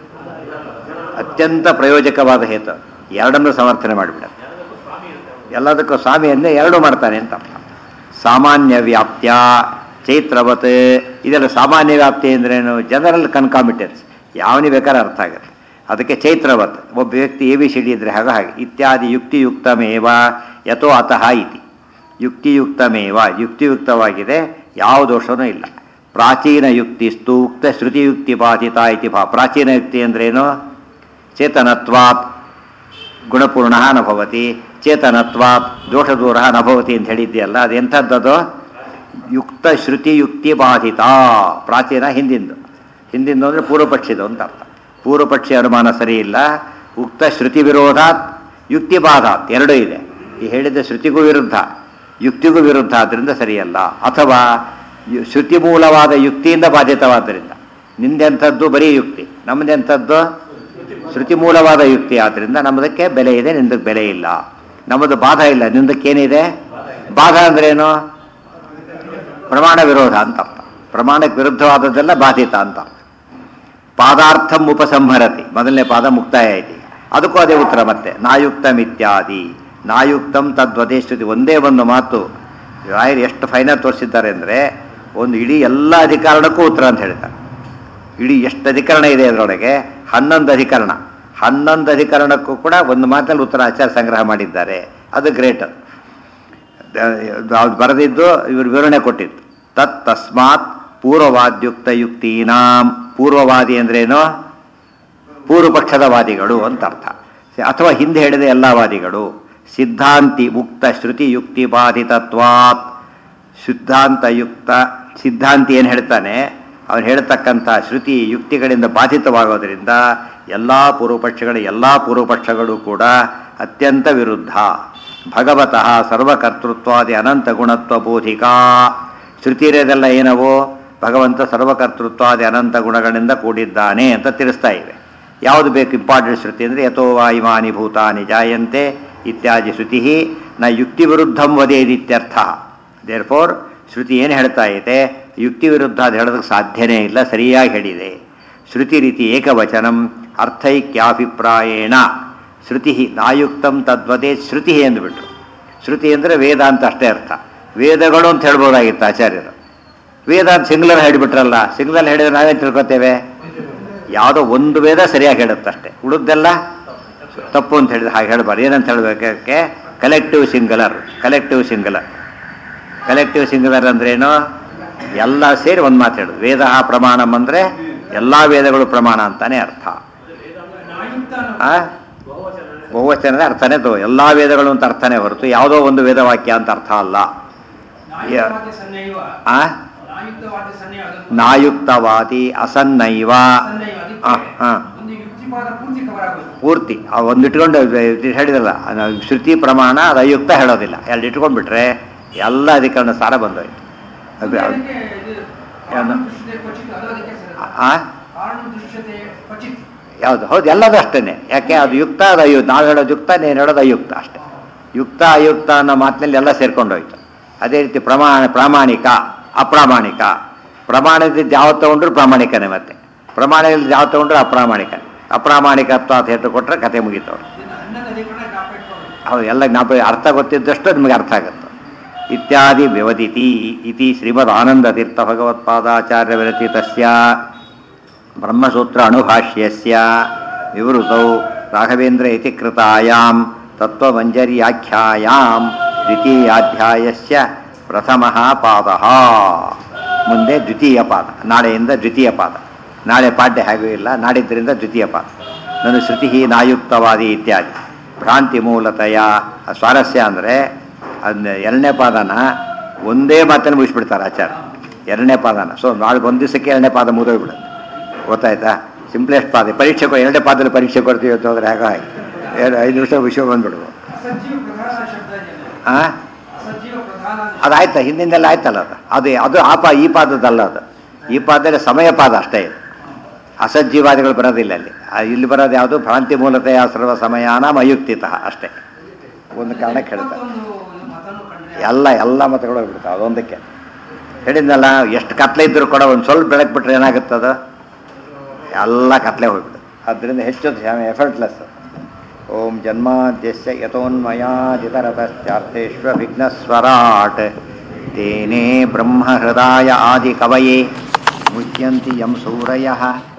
ಅತ್ಯಂತ ಪ್ರಯೋಜಕವಾದ ಹೇತು ಎರಡನ್ನೂ ಸಮರ್ಥನೆ ಮಾಡಿಬಿಡುತ್ತೆ ಎಲ್ಲದಕ್ಕೂ ಸ್ವಾಮಿ ಅಂದರೆ ಎರಡೂ ಮಾಡ್ತಾನೆ ಅಂತ ಅರ್ಥ. ಸಾಮಾನ್ಯ ವ್ಯಾಪ್ತ್ಯ ಚೈತ್ರವತ್ ಇದೆಲ್ಲ ಸಾಮಾನ್ಯ ವ್ಯಾಪ್ತಿ ಅಂದ್ರೇನು ಜನರಲ್ ಕನ್ಕಾಮಿಟೆನ್ಸ್ ಯಾವನಿ ಬೇಕಾದ್ರೆ ಅರ್ಥ ಆಗುತ್ತೆ ಅದಕ್ಕೆ ಚೈತ್ರವತ್ ಒಬ್ಬ ವ್ಯಕ್ತಿ ಎ ಬಿ ಸಿ ಡಿ ಇದ್ರೆ ಹಾಗೆ ಹಾಗೆ ಇತ್ಯಾದಿ ಯುಕ್ತಿಯುಕ್ತಮೇವ ಯಥೋ ಅತಃ ಇತಿ ಯುಕ್ತಿಯುಕ್ತಮೇವ ಯುಕ್ತಿಯುಕ್ತವಾಗಿದೆ ಯಾವ ದೋಷವೂ ಇಲ್ಲ ಪ್ರಾಚೀನ ಯುಕ್ತಿಸ್ತು ಉಕ್ತ ಶ್ರುತಿಯುಕ್ತಿ ಬಾಧಿತ ಇತಿ ಭಾ ಪ್ರಾಚೀನ ಯುಕ್ತಿ ಅಂದ್ರೇನು ಚೇತನತ್ವಾತ್ ಗುಣಪೂರ್ಣ ನ ಭವತಿ ಚೇತನತ್ವಾತ್ ದೋಷದೂರ ನ ಭವತಿ ಅಂತ ಹೇಳಿದ್ಯಲ್ಲ ಅದೆಂಥದ್ದದು ಯುಕ್ತ ಶ್ರುತಿ ಯುಕ್ತಿ ಬಾಧಿತ ಪ್ರಾಚೀನ ಹಿಂದಿಂದು ಹಿಂದಿಂದು ಅಂದರೆ ಪೂರ್ವಪಕ್ಷಿದು ಅಂತ ಅರ್ಥ ಪೂರ್ವಪಕ್ಷಿ ಅನುಮಾನ ಸರಿ ಇಲ್ಲ ಉಕ್ತ ಶ್ರುತಿ ವಿರೋಧಾತ್ ಯುಕ್ತಿ ಬಾಧಾತ್ ಎರಡೂ ಇದೆ ಈ ಹೇಳಿದ ಶ್ರುತಿಗೂ ವಿರುದ್ಧ ಯುಕ್ತಿಗೂ ವಿರುದ್ಧ ಆದ್ದರಿಂದ ಸರಿಯಲ್ಲ ಅಥವಾ ಯು- ಶ್ರುತಿ ಮೂಲವಾದ ಯುಕ್ತಿಯಿಂದ ಬಾಧಿತವಾದ್ದರಿಂದ ನಿಂದೆಂಥದ್ದು ಬರೀ ಯುಕ್ತಿ ನಮ್ಮದೆಂಥದ್ದು ಶ್ರುತಿ ಮೂಲವಾದ ಯುಕ್ತಿ ಆದ್ದರಿಂದ ನಮ್ಮದಕ್ಕೆ ಬೆಲೆ ಇದೆ ನಿಂದಕ್ಕೆ ಬೆಲೆ ಇಲ್ಲ ನಮ್ಮದು ಬಾಧ ಇಲ್ಲ ನಿಂದಕ್ಕೇನಿದೆ ಬಾಧ ಅಂದ್ರೇನು ಪ್ರಮಾಣ ವಿರೋಧ ಅಂತ ಅರ್ಥ ಪ್ರಮಾಣಕ್ಕೆ ವಿರುದ್ಧವಾದದ್ದೆಲ್ಲ ಬಾಧಿತ ಅಂತ ಅರ್ಥ. ಪಾದಾರ್ಥಂ ಉಪಸಂಹರತಿ ಮೊದಲನೇ ಪಾದ ಮುಕ್ತಾಯ ಐತಿ ಅದಕ್ಕೂ ಅದೇ ಉತ್ತರ ಮತ್ತೆ ನಾಯುಕ್ತಂ ಇತ್ಯಾದಿ ನಾಯುಕ್ತಂ ತದ್ವದೇ ಶ್ರುತಿ ಒಂದೇ ಒಂದು ಮಾತು ರಾಯರು ಎಷ್ಟು ಫೈನಲ್ ತೋರಿಸಿದ್ದಾರೆ ಅಂದರೆ ಒಂದು ಇಡೀ ಎಲ್ಲ ಅಧಿಕಾರಣಕ್ಕೂ ಉತ್ತರ ಅಂತ ಹೇಳ್ತಾರೆ ಇಡೀ ಎಷ್ಟು ಅಧಿಕರಣ ಇದೆ ಅದರೊಳಗೆ ಹನ್ನೊಂದು ಅಧಿಕರಣ ಹನ್ನೊಂದು ಅಧಿಕರಣಕ್ಕೂ ಕೂಡ ಒಂದು ಮಾತಲ್ಲಿ ಉತ್ತರ ಆಚಾರ ಸಂಗ್ರಹ ಮಾಡಿದ್ದಾರೆ ಅದು ಗ್ರೇಟ್ ಅದು ಬರೆದಿದ್ದು ಇವರು ವಿವರಣೆ ಕೊಟ್ಟಿದ್ದು ತತ್ ತಸ್ಮಾತ್ ಪೂರ್ವವಾದ್ಯುಕ್ತ ಯುಕ್ತೀನಾಂ ಪೂರ್ವವಾದಿ ಅಂದ್ರೇನು ಪೂರ್ವ ಪಕ್ಷದ ವಾದಿಗಳು ಅಂತ ಅರ್ಥ ಅಥವಾ ಹಿಂದೆ ಹೇಳಿದ ಎಲ್ಲ ವಾದಿಗಳು ಸಿದ್ಧಾಂತಿ ಮುಕ್ತ ಶ್ರುತಿ ಯುಕ್ತಿ ಬಾಧಿತತ್ವಾತ್ ಸಿದ್ಧಾಂತಯುಕ್ತ ಸಿದ್ಧಾಂತಿ ಏನು ಹೇಳ್ತಾನೆ ಅವನು ಹೇಳ್ತಕ್ಕಂಥ ಶ್ರುತಿ ಯುಕ್ತಿಗಳಿಂದ ಬಾಧಿತವಾಗೋದ್ರಿಂದ ಎಲ್ಲ ಪೂರ್ವಪಕ್ಷಗಳ ಎಲ್ಲ ಪೂರ್ವಪಕ್ಷಗಳು ಕೂಡ ಅತ್ಯಂತ ವಿರುದ್ಧ ಭಗವತಃ ಸರ್ವಕರ್ತೃತ್ವಾದಿ ಅನಂತ ಗುಣತ್ವ ಬೋಧಿಕಾ ಶ್ರುತಿ ಇರೋದೆಲ್ಲ ಏನವೋ ಭಗವಂತ ಸರ್ವಕರ್ತೃತ್ವಾದಿ ಅನಂತ ಗುಣಗಳಿಂದ ಕೂಡಿದ್ದಾನೆ ಅಂತ ತಿಳಿಸ್ತಾ ಇವೆ ಯಾವುದು ಬೇಕು ಇಂಪಾರ್ಟೆಂಟ್ ಶ್ರುತಿ ಅಂದರೆ ಯಥೋ ವಾ ಇಮಾನಿ ಭೂತಾನಿ ಜಾಯಂತೆ ಇತ್ಯಾದಿ ಶ್ರುತಿ ನ ಯುಕ್ತಿ ವಿರುದ್ಧಂ ವದೇದಿತ್ಯರ್ಥ ದೇರ್ ಫೋರ್ ಶ್ರುತಿ ಏನು ಹೇಳ್ತಾ ಇದೆ ಯುಕ್ತಿ ವಿರುದ್ಧ ಅದು ಹೇಳೋದಕ್ಕೆ ಸಾಧ್ಯನೇ ಇಲ್ಲ ಸರಿಯಾಗಿ ಹೇಳಿದೆ ಶ್ರುತಿ ರೀತಿ ಏಕವಚನಂ ಅರ್ಥೈಕ್ಯಾಭಿಪ್ರಾಯೇಣ ಶ್ರುತಿ ನಾಯುಕ್ತಂ ತದ್ವದೇ ಶ್ರುತಿ ಎಂದುಬಿಟ್ರು ಶ್ರುತಿ ಅಂದರೆ ವೇದ ಅಂತ ಅಷ್ಟೇ ಅರ್ಥ ವೇದಗಳು ಅಂತ ಹೇಳ್ಬೋದಾಗಿತ್ತು ಆಚಾರ್ಯರು ವೇದ ಅಂತ ಸಿಂಗ್ಲರ್ ಹೇಳಿಬಿಟ್ರಲ್ಲ ಸಿಂಗ್ಲರ್ ಹೇಳಿದ್ರೆ ನಾವೇನು ತಿಳ್ಕೊತೇವೆ ಯಾವುದೋ ಒಂದು ವೇದ ಸರಿಯಾಗಿ ಹೇಳುತ್ತಷ್ಟೇ ಉಳಿದೆಲ್ಲ ತಪ್ಪು ಅಂತ ಹೇಳಿದ್ರೆ ಹಾಗೆ ಹೇಳಬಾರ್ದು ಏನಂತ ಹೇಳಬೇಕಕ್ಕೆ collective singular collective singular collective singular ಅಂದ್ರೇನು ಎಲ್ಲ ಸೇರಿ ಒಂದು ಮಾತು ಹೇಳೋದು ವೇದ ಪ್ರಮಾಣಂ ಅಂದರೆ ಎಲ್ಲ ವೇದಗಳು ಪ್ರಮಾಣ ಅಂತಾನೆ ಅರ್ಥ ನಾಯುಕ್ತ ಆ ಬಹುವಚನದ ಅರ್ಥನೇ ತೋ ಎಲ್ಲ ವೇದಗಳು ಅಂತ ಅರ್ಥನೇ ಹೊರತು ಯಾವುದೋ ಒಂದು ವೇದವಾಕ್ಯ ಅಂತ ಅರ್ಥ ಅಲ್ಲ ನಾಯುಕ್ತವಾದ ಸನ್ನೈವ ಆ ನಾಯುಕ್ತವಾದ ಸನ್ನೈವ ಅದನ್ನು ನಾಯುಕ್ತವಾದಿ ಅಸನ್ನೈವ ಸನ್ನೈವ ಆ, ಆ. ಅದಕ್ಕೆ ಒಂದು ಯುಕ್ತಿಪಾದ ಪೂರ್ತಿ ಕವರ್ ಆಗೋದು ಪೂರ್ತಿ ಆ ಒಂದು ಇಟ್ಕೊಂಡು ಇದು ಹೇಳಿದಲ್ಲ ನಾವು ಶ್ರುತಿ ಪ್ರಮಾಣ ಅದು ಅಯುಕ್ತ ಹೇಳೋದಿಲ್ಲ ಎರಡು ಇಟ್ಕೊಂಡ್ಬಿಟ್ರೆ ಎಲ್ಲ ಅಧಿಕರಣ ಸಾರ ಬಂದೋಯ್ತು ಅದು ಅದಕ್ಕೆ ಇದು ಕಾರಣ ಯಾವ್ದು? ದೃಶ್ಯತೆ ಕ್ವಚಿತ್ ಅದು ಅದಕ್ಕೆ ಸೇರುತ್ತೆ. ಆ ಕಾರಣ ದೃಶ್ಯತೆ ಕ್ವಚಿತ್ ಯಾವುದು ಹೌದು ಎಲ್ಲದೂ ಅಷ್ಟೇನೆ ಯಾಕೆ ಅದು ಯುಕ್ತ ಅದು ಅಯುಕ್ತ ನಾವು ಹೇಳೋದು ಯುಕ್ತ ನೀನು ಹೇಳೋದು ಅಯುಕ್ತ ಅಷ್ಟೇ ಯುಕ್ತ ಅಯುಕ್ತ ಅನ್ನೋ ಮಾತಿನಲ್ಲಿ ಎಲ್ಲ ಸೇರ್ಕೊಂಡೋಯ್ತು ಅದೇ ರೀತಿ ಪ್ರಮಾಣ ಪ್ರಾಮಾಣಿಕ ಅಪ್ರಾಮಾಣಿಕ ಪ್ರಮಾಣದಿಂದ ಯಾವ ತಗೊಂಡ್ರು ಪ್ರಾಮಾಣಿಕನೇ ಮತ್ತೆ ಪ್ರಮಾಣದಿಂದ ಯಾವ ತಗೊಂಡ್ರು ಅಪ್ರಾಮಾಣಿಕ ಅಪ್ರಾಮಾಣಿಕತ್ವ ಅಂತ ಹೇಳಿ ಕೊಟ್ಟರೆ ಕತೆ ಮುಗೀತವ್ರು ಇದನ್ನ ಅನ್ನದ ಅಧಿಕರಣ ಜ್ಞಾಪ ಇಟ್ಕೊಳ್ಳೋದು ಹೌದು ಎಲ್ಲ ಜ್ಞಾಪ ಅರ್ಥ ಗೊತ್ತಿದ್ದಷ್ಟು ನಿಮಗೆ ಅರ್ಥ ಆಗುತ್ತೆ ಇತ್ಯಾದಿ ವ್ಯವದಿತಿ ಇತಿ ಶ್ರೀಮದ್ ಆನಂದ ತೀರ್ಥ ಭಗವತ್ಪಾದಾಚಾರ್ಯ ವಿರಚಿತಸ್ಯ ಬ್ರಹ್ಮಸೂತ್ರ ಅಣುಭಾಷ್ಯಸ್ಯ ವಿವೃತೌ ರಾಘವೇಂದ್ರ ಇತಿ ಕೃತಾಯಾಂ ತತ್ವಮಂಜರ್ಯಾಖ್ಯಾಯಾಂ ದ್ವಿತೀಯಾಧ್ಯಾಯಸ್ಯ ಪ್ರಥಮಃ ಪಾದಃ ಮುಂದೆ ದ್ವಿತೀಯ ಪಾದ ನಾಳೆಯಿಂದ ದ್ವಿತೀಯ ಪಾದ ನಾಳೆ ಪಾಠ್ಯ ಹಾಗೂ ಇಲ್ಲ ನಾಡಿದ್ದರಿಂದ ದ್ವಿತೀಯ ಪಾದ ನಾನು ಶ್ರುತಿ ನಾಯುಕ್ತವಾದಿ ಇತ್ಯಾದಿ ಭ್ರಾಂತಿ ಮೂಲತಯ ಆ ಸ್ವಾರಸ್ಯ ಅಂದರೆ ಅದನ್ನ ಎರಡನೇ ಪಾದನ ಒಂದೇ ಮಾತನ್ನು ಮುಗಿಸ್ಬಿಡ್ತಾರೆ ಆಚಾರ್ಯ ಎರಡನೇ ಪಾದನ ಸೊ ನಾಳೆ ಒಂದು ದಿವಸಕ್ಕೆ ಎರಡನೇ ಪಾದ ಮುಗಿದೋಗ್ಬಿಡುತ್ತೆ ಗೊತ್ತಾಯ್ತಾ ಸಿಂಪ್ಲೆಸ್ಟ್ ಪಾದ ಪರೀಕ್ಷೆ ಕೊ- ಎರಡನೇ ಪಾದದಲ್ಲಿ ಪರೀಕ್ಷೆ ಕೊಡ್ತೀವಿ ಅಂತ ಹೋದ್ರೆ ಹೇಗೋ ಹಾಗೆ ಎರಡು ಐದು ನಿಮಿಷ ವಿಷಯ ಬಂದ್ಬಿಡುವು ಅಸಜ್ಜೀವ ಪ್ರಧಾನ ಶಬ್ದ ಇದೆಯಲ್ಲ. ಆ ಅಸಜ್ಜೀವ ಪ್ರಧಾನ ಅದು ಆಯ್ತಾ ಹಿಂದಿಂದೆಲ್ಲ ಆಯ್ತಲ್ಲ ಅದು ಅದು ಅದು ಆ ಪಾ ಈ ಪಾದದಲ್ಲ ಅದು ಈ ಪಾದದಲ್ಲಿ ಸಮಯ ಪಾದ ಅಷ್ಟೇ ಇದು ಅಸಜ್ಜೀವಾದಿಗಳು ಬರೋದಿಲ್ಲ ಅಲ್ಲಿ ಆ ಇಲ್ಲಿ ಬರೋದು ಯಾವುದು ಭ್ರಾಂತಿ ಮೂಲತೆಯ ಸರ್ವ ಸಮಯಾನ ಅಯುಕ್ತಿತ ಅಷ್ಟೇ ಒಂದು ಕಾರಣಕ್ಕೆ ಹೇಳ್ತಾರೆ ಇಪ್ಪತ್ತೊಂದು ಮತನು ಕಂಡ್ರೆ ಎಲ್ಲ ಎಲ್ಲ ಮತಗಳು ಹೋಗ್ಬಿಡ್ತಾವೆ ಅದೊಂದಕ್ಕೆ ಹೇಳಿದ್ನಲ್ಲ ಎಷ್ಟು ಕತ್ಲೆ ಇದ್ರೂ ಕೂಡ ಒಂದು ಸ್ವಲ್ಪ ಬೆಳಕು ಬಿಟ್ರೆ ಏನಾಗುತ್ತದ ಎಲ್ಲ ಕತ್ಲೆ ಹೋಗ್ಬಿಡುತ್ತೆ ಅದರಿಂದ ಹೆಚ್ಚು ಎಫರ್ಟ್ಲೆಸ್ ಓಂ ಜನ್ಮಾದ್ಯಸ್ಯ ಯಥೋನ್ಮಯಾದಿತರತಶ್ಚಾರ್ಥೇಶ್ವ ವಿಘ್ನಸ್ವರಾಟ್ ತೇನೇ ಬ್ರಹ್ಮ ಹೃದಯ ಆದಿ ಕವಯೇ ಮುಹ್ಯಂತಿ ಯಂ ಸೂರಯಃ